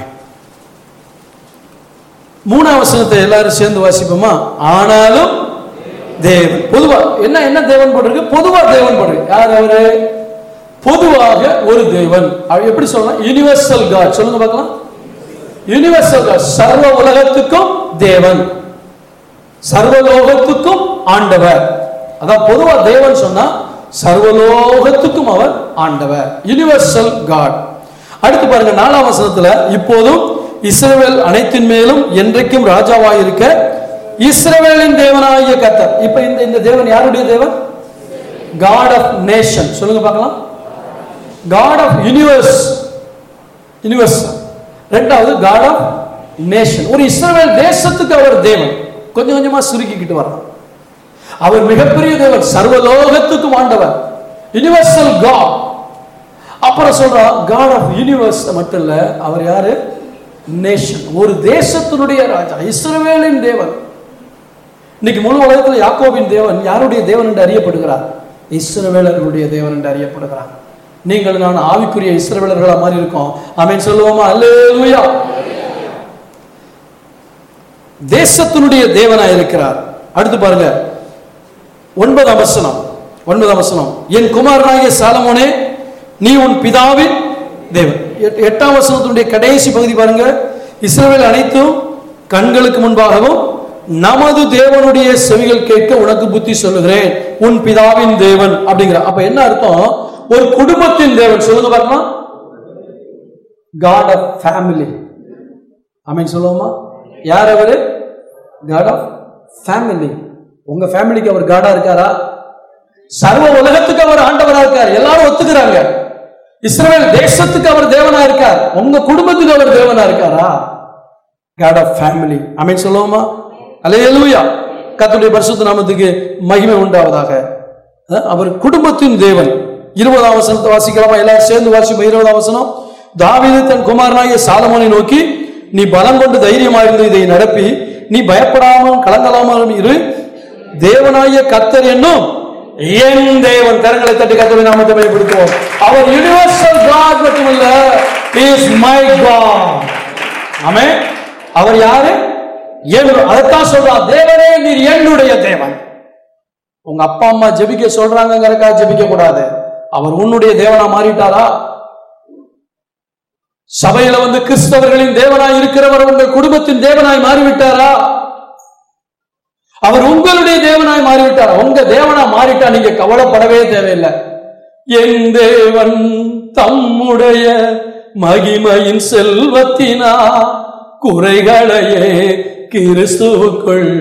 மூணாம் வசனத்தை எல்லாரும் சேர்ந்து வாசிப்போமா ஆனாலும் தேவன் பொதுவா என்ன என்ன தேவன் போட்டிருக்கு பொதுவா தேவன் போட்டிருக்கு யார் அவரு பொதுவாக ஒரு தேவன் அவர் எப்படி சொல்லலாம் யுனிவர்சல் காட் சொல்லுங்க பார்க்கலாம் யுனிவர்சல் காட் சர்வ உலகத்துக்கும் தேவன் சர்வலோகத்துக்கும் ஆண்டவர் அதான் பொதுவா தேவன் சொன்னா சர்வலோகத்துக்கும் அவர் ஆண்டவர் யுனிவர்சல் காட் அடுத்து பாருங்க நாலாம் வசனத்துல இப்போதும் இஸ்ரவேல் அனைத்தின் மேலும் என்றைக்கும் ராஜாவாய் இருக்க இஸ்ரவேலின் தேவனாகிய கர்த்தர் இப்ப இந்த இந்த தேவன் யாருடைய தேவன் காட் ஆஃப் நேஷன் சொல்லுங்க பார்க்கலாம் காட் ஆஃப் யூனிவர்ஸ் யூனிவர்ஸ் ரெண்டாவது காட் ஆஃப் நேஷன் ஒரு இஸ்ரவேல் தேசத்துக்கு அவர் தேவன் கொஞ்சம் கொஞ்சமா சுருக்கிக்கிட்டு வர்றார் அவர் மிகப்பெரிய தேவன் சர்வலோகத்துக்கும் ஆண்டவர் யுனிவர்சல் காட் அப்புறம் சொல்றா காட் ஆஃப் யூனிவர்ஸ் மட்டும் இல்ல அவர் யாரு நேஷன் ஒரு தேசத்தினுடைய ராஜா இஸ்ரவேலின் தேவன் இன்னைக்கு முழு உலகத்துல யாக்கோபின் தேவன் யாருடைய தேவன் என்று அறியப்படுகிறார் இஸ்ரவேலர்களுடைய தேவன் என்று அறியப்படுகிறார் நீங்கள் நான் ஆவிக்குரிய இஸ்ரவேலர்களா மாதிரி இருக்கோம் ஆமென் சொல்லுவோமா அல்லேலூயா தேசத்தினுடைய தேவனாய் இருக்கிறார் அடுத்து பாருங்க ஒன்பதாம் வசனம் ஒன்பதாம் வசனம் என் குமாரனாகிய சாலமோனே நீ உன் பிதாவின் தேவன் எட்- எட்டாம் வசனத்தினுடைய கடைசி பகுதி பாருங்க இஸ்ரவேல் அனைத்தும் கண்களுக்கு முன்பாகவும் நமது தேவனுடைய செவிகள் கேட்க உனக்கு புத்தி சொல்லுகிறேன் உன் பிதாவின் தேவன் அப்படிங்கிற அப்ப என்ன அர்த்தம் ஒரு குடும்பத்தின் தேவன் சொல்லுங்க பார்க்கலாம் காட் ஆஃப் ஃபேமிலி ஆமென் சொல்லுவோமா யார் அவரு காட் ஆஃப் ஃபேமிலி உங்க ஃபேமிலிக்கு அவர் காடா இருக்காரா சர்வ உலகத்துக்கு அவர் ஆண்டவரா இருக்கார் எல்லாரும் ஒத்துக்கிறாங்க இஸ்ரவேல் தேசத்துக்கு அவர் தேவனா இருக்கார் உங்க குடும்பத்துக்கு அவர் தேவனா இருக்காரா காட் ஆஃப் ஃபேமிலி ஆமென் சொல்லுவோமா அல்லேலூயா கர்த்தருடைய பரிசுத்த நாமத்துக்கு மகிமை உண்டாவதாக அஹ், அவர் குடும்பத்தின் தேவன் இருபதாம் வசனத்தை வாசிக்கலாமா எல்லாரும் சேர்ந்து வாசிப்போம் இருபதாம் வசனம் தாவீது தன் குமாரனாகிய சாலமோனை நோக்கி நீ பலம் கொண்டு தைரியமாயிருந்து இதை நடப்பி நீ பயப்படாமல் கலங்கலாமலும் இரு தேவனாகிய கத்தர் என்னும் என் தேவன் கரங்களை தட்டி கத்தரை நாமத்தை பயப்படுத்துவோம் அவர் யுனிவர்சல் காட் மட்டுமல்ல இஸ் மை காட் ஆமே அவர் யாரு என் அதைத்தான் சொல்றான் தேவனே நீர் என்னுடைய தேவன் உங்க அப்பா அம்மா ஜெபிக்க சொல்றாங்கிறக்கா ஜெபிக்க கூடாது அவர் உன்னுடைய தேவனா மாறிட்டாரா சபையில வந்து கிறிஸ்தவர்களின் தேவனாய் இருக்கிறவர் உங்கள் குடும்பத்தின் தேவனாய் மாறிவிட்டாரா அவர் உங்களுடைய தேவனாய் மாறிவிட்டாரா உங்க தேவனா மாறிட்டா நீங்க கவலைப்படவே தேவையில்லை என் தேவன் தம்முடைய மகிமையின் செல்வத்தினா குறைகளையே கிறிஸ்துவுக்குள்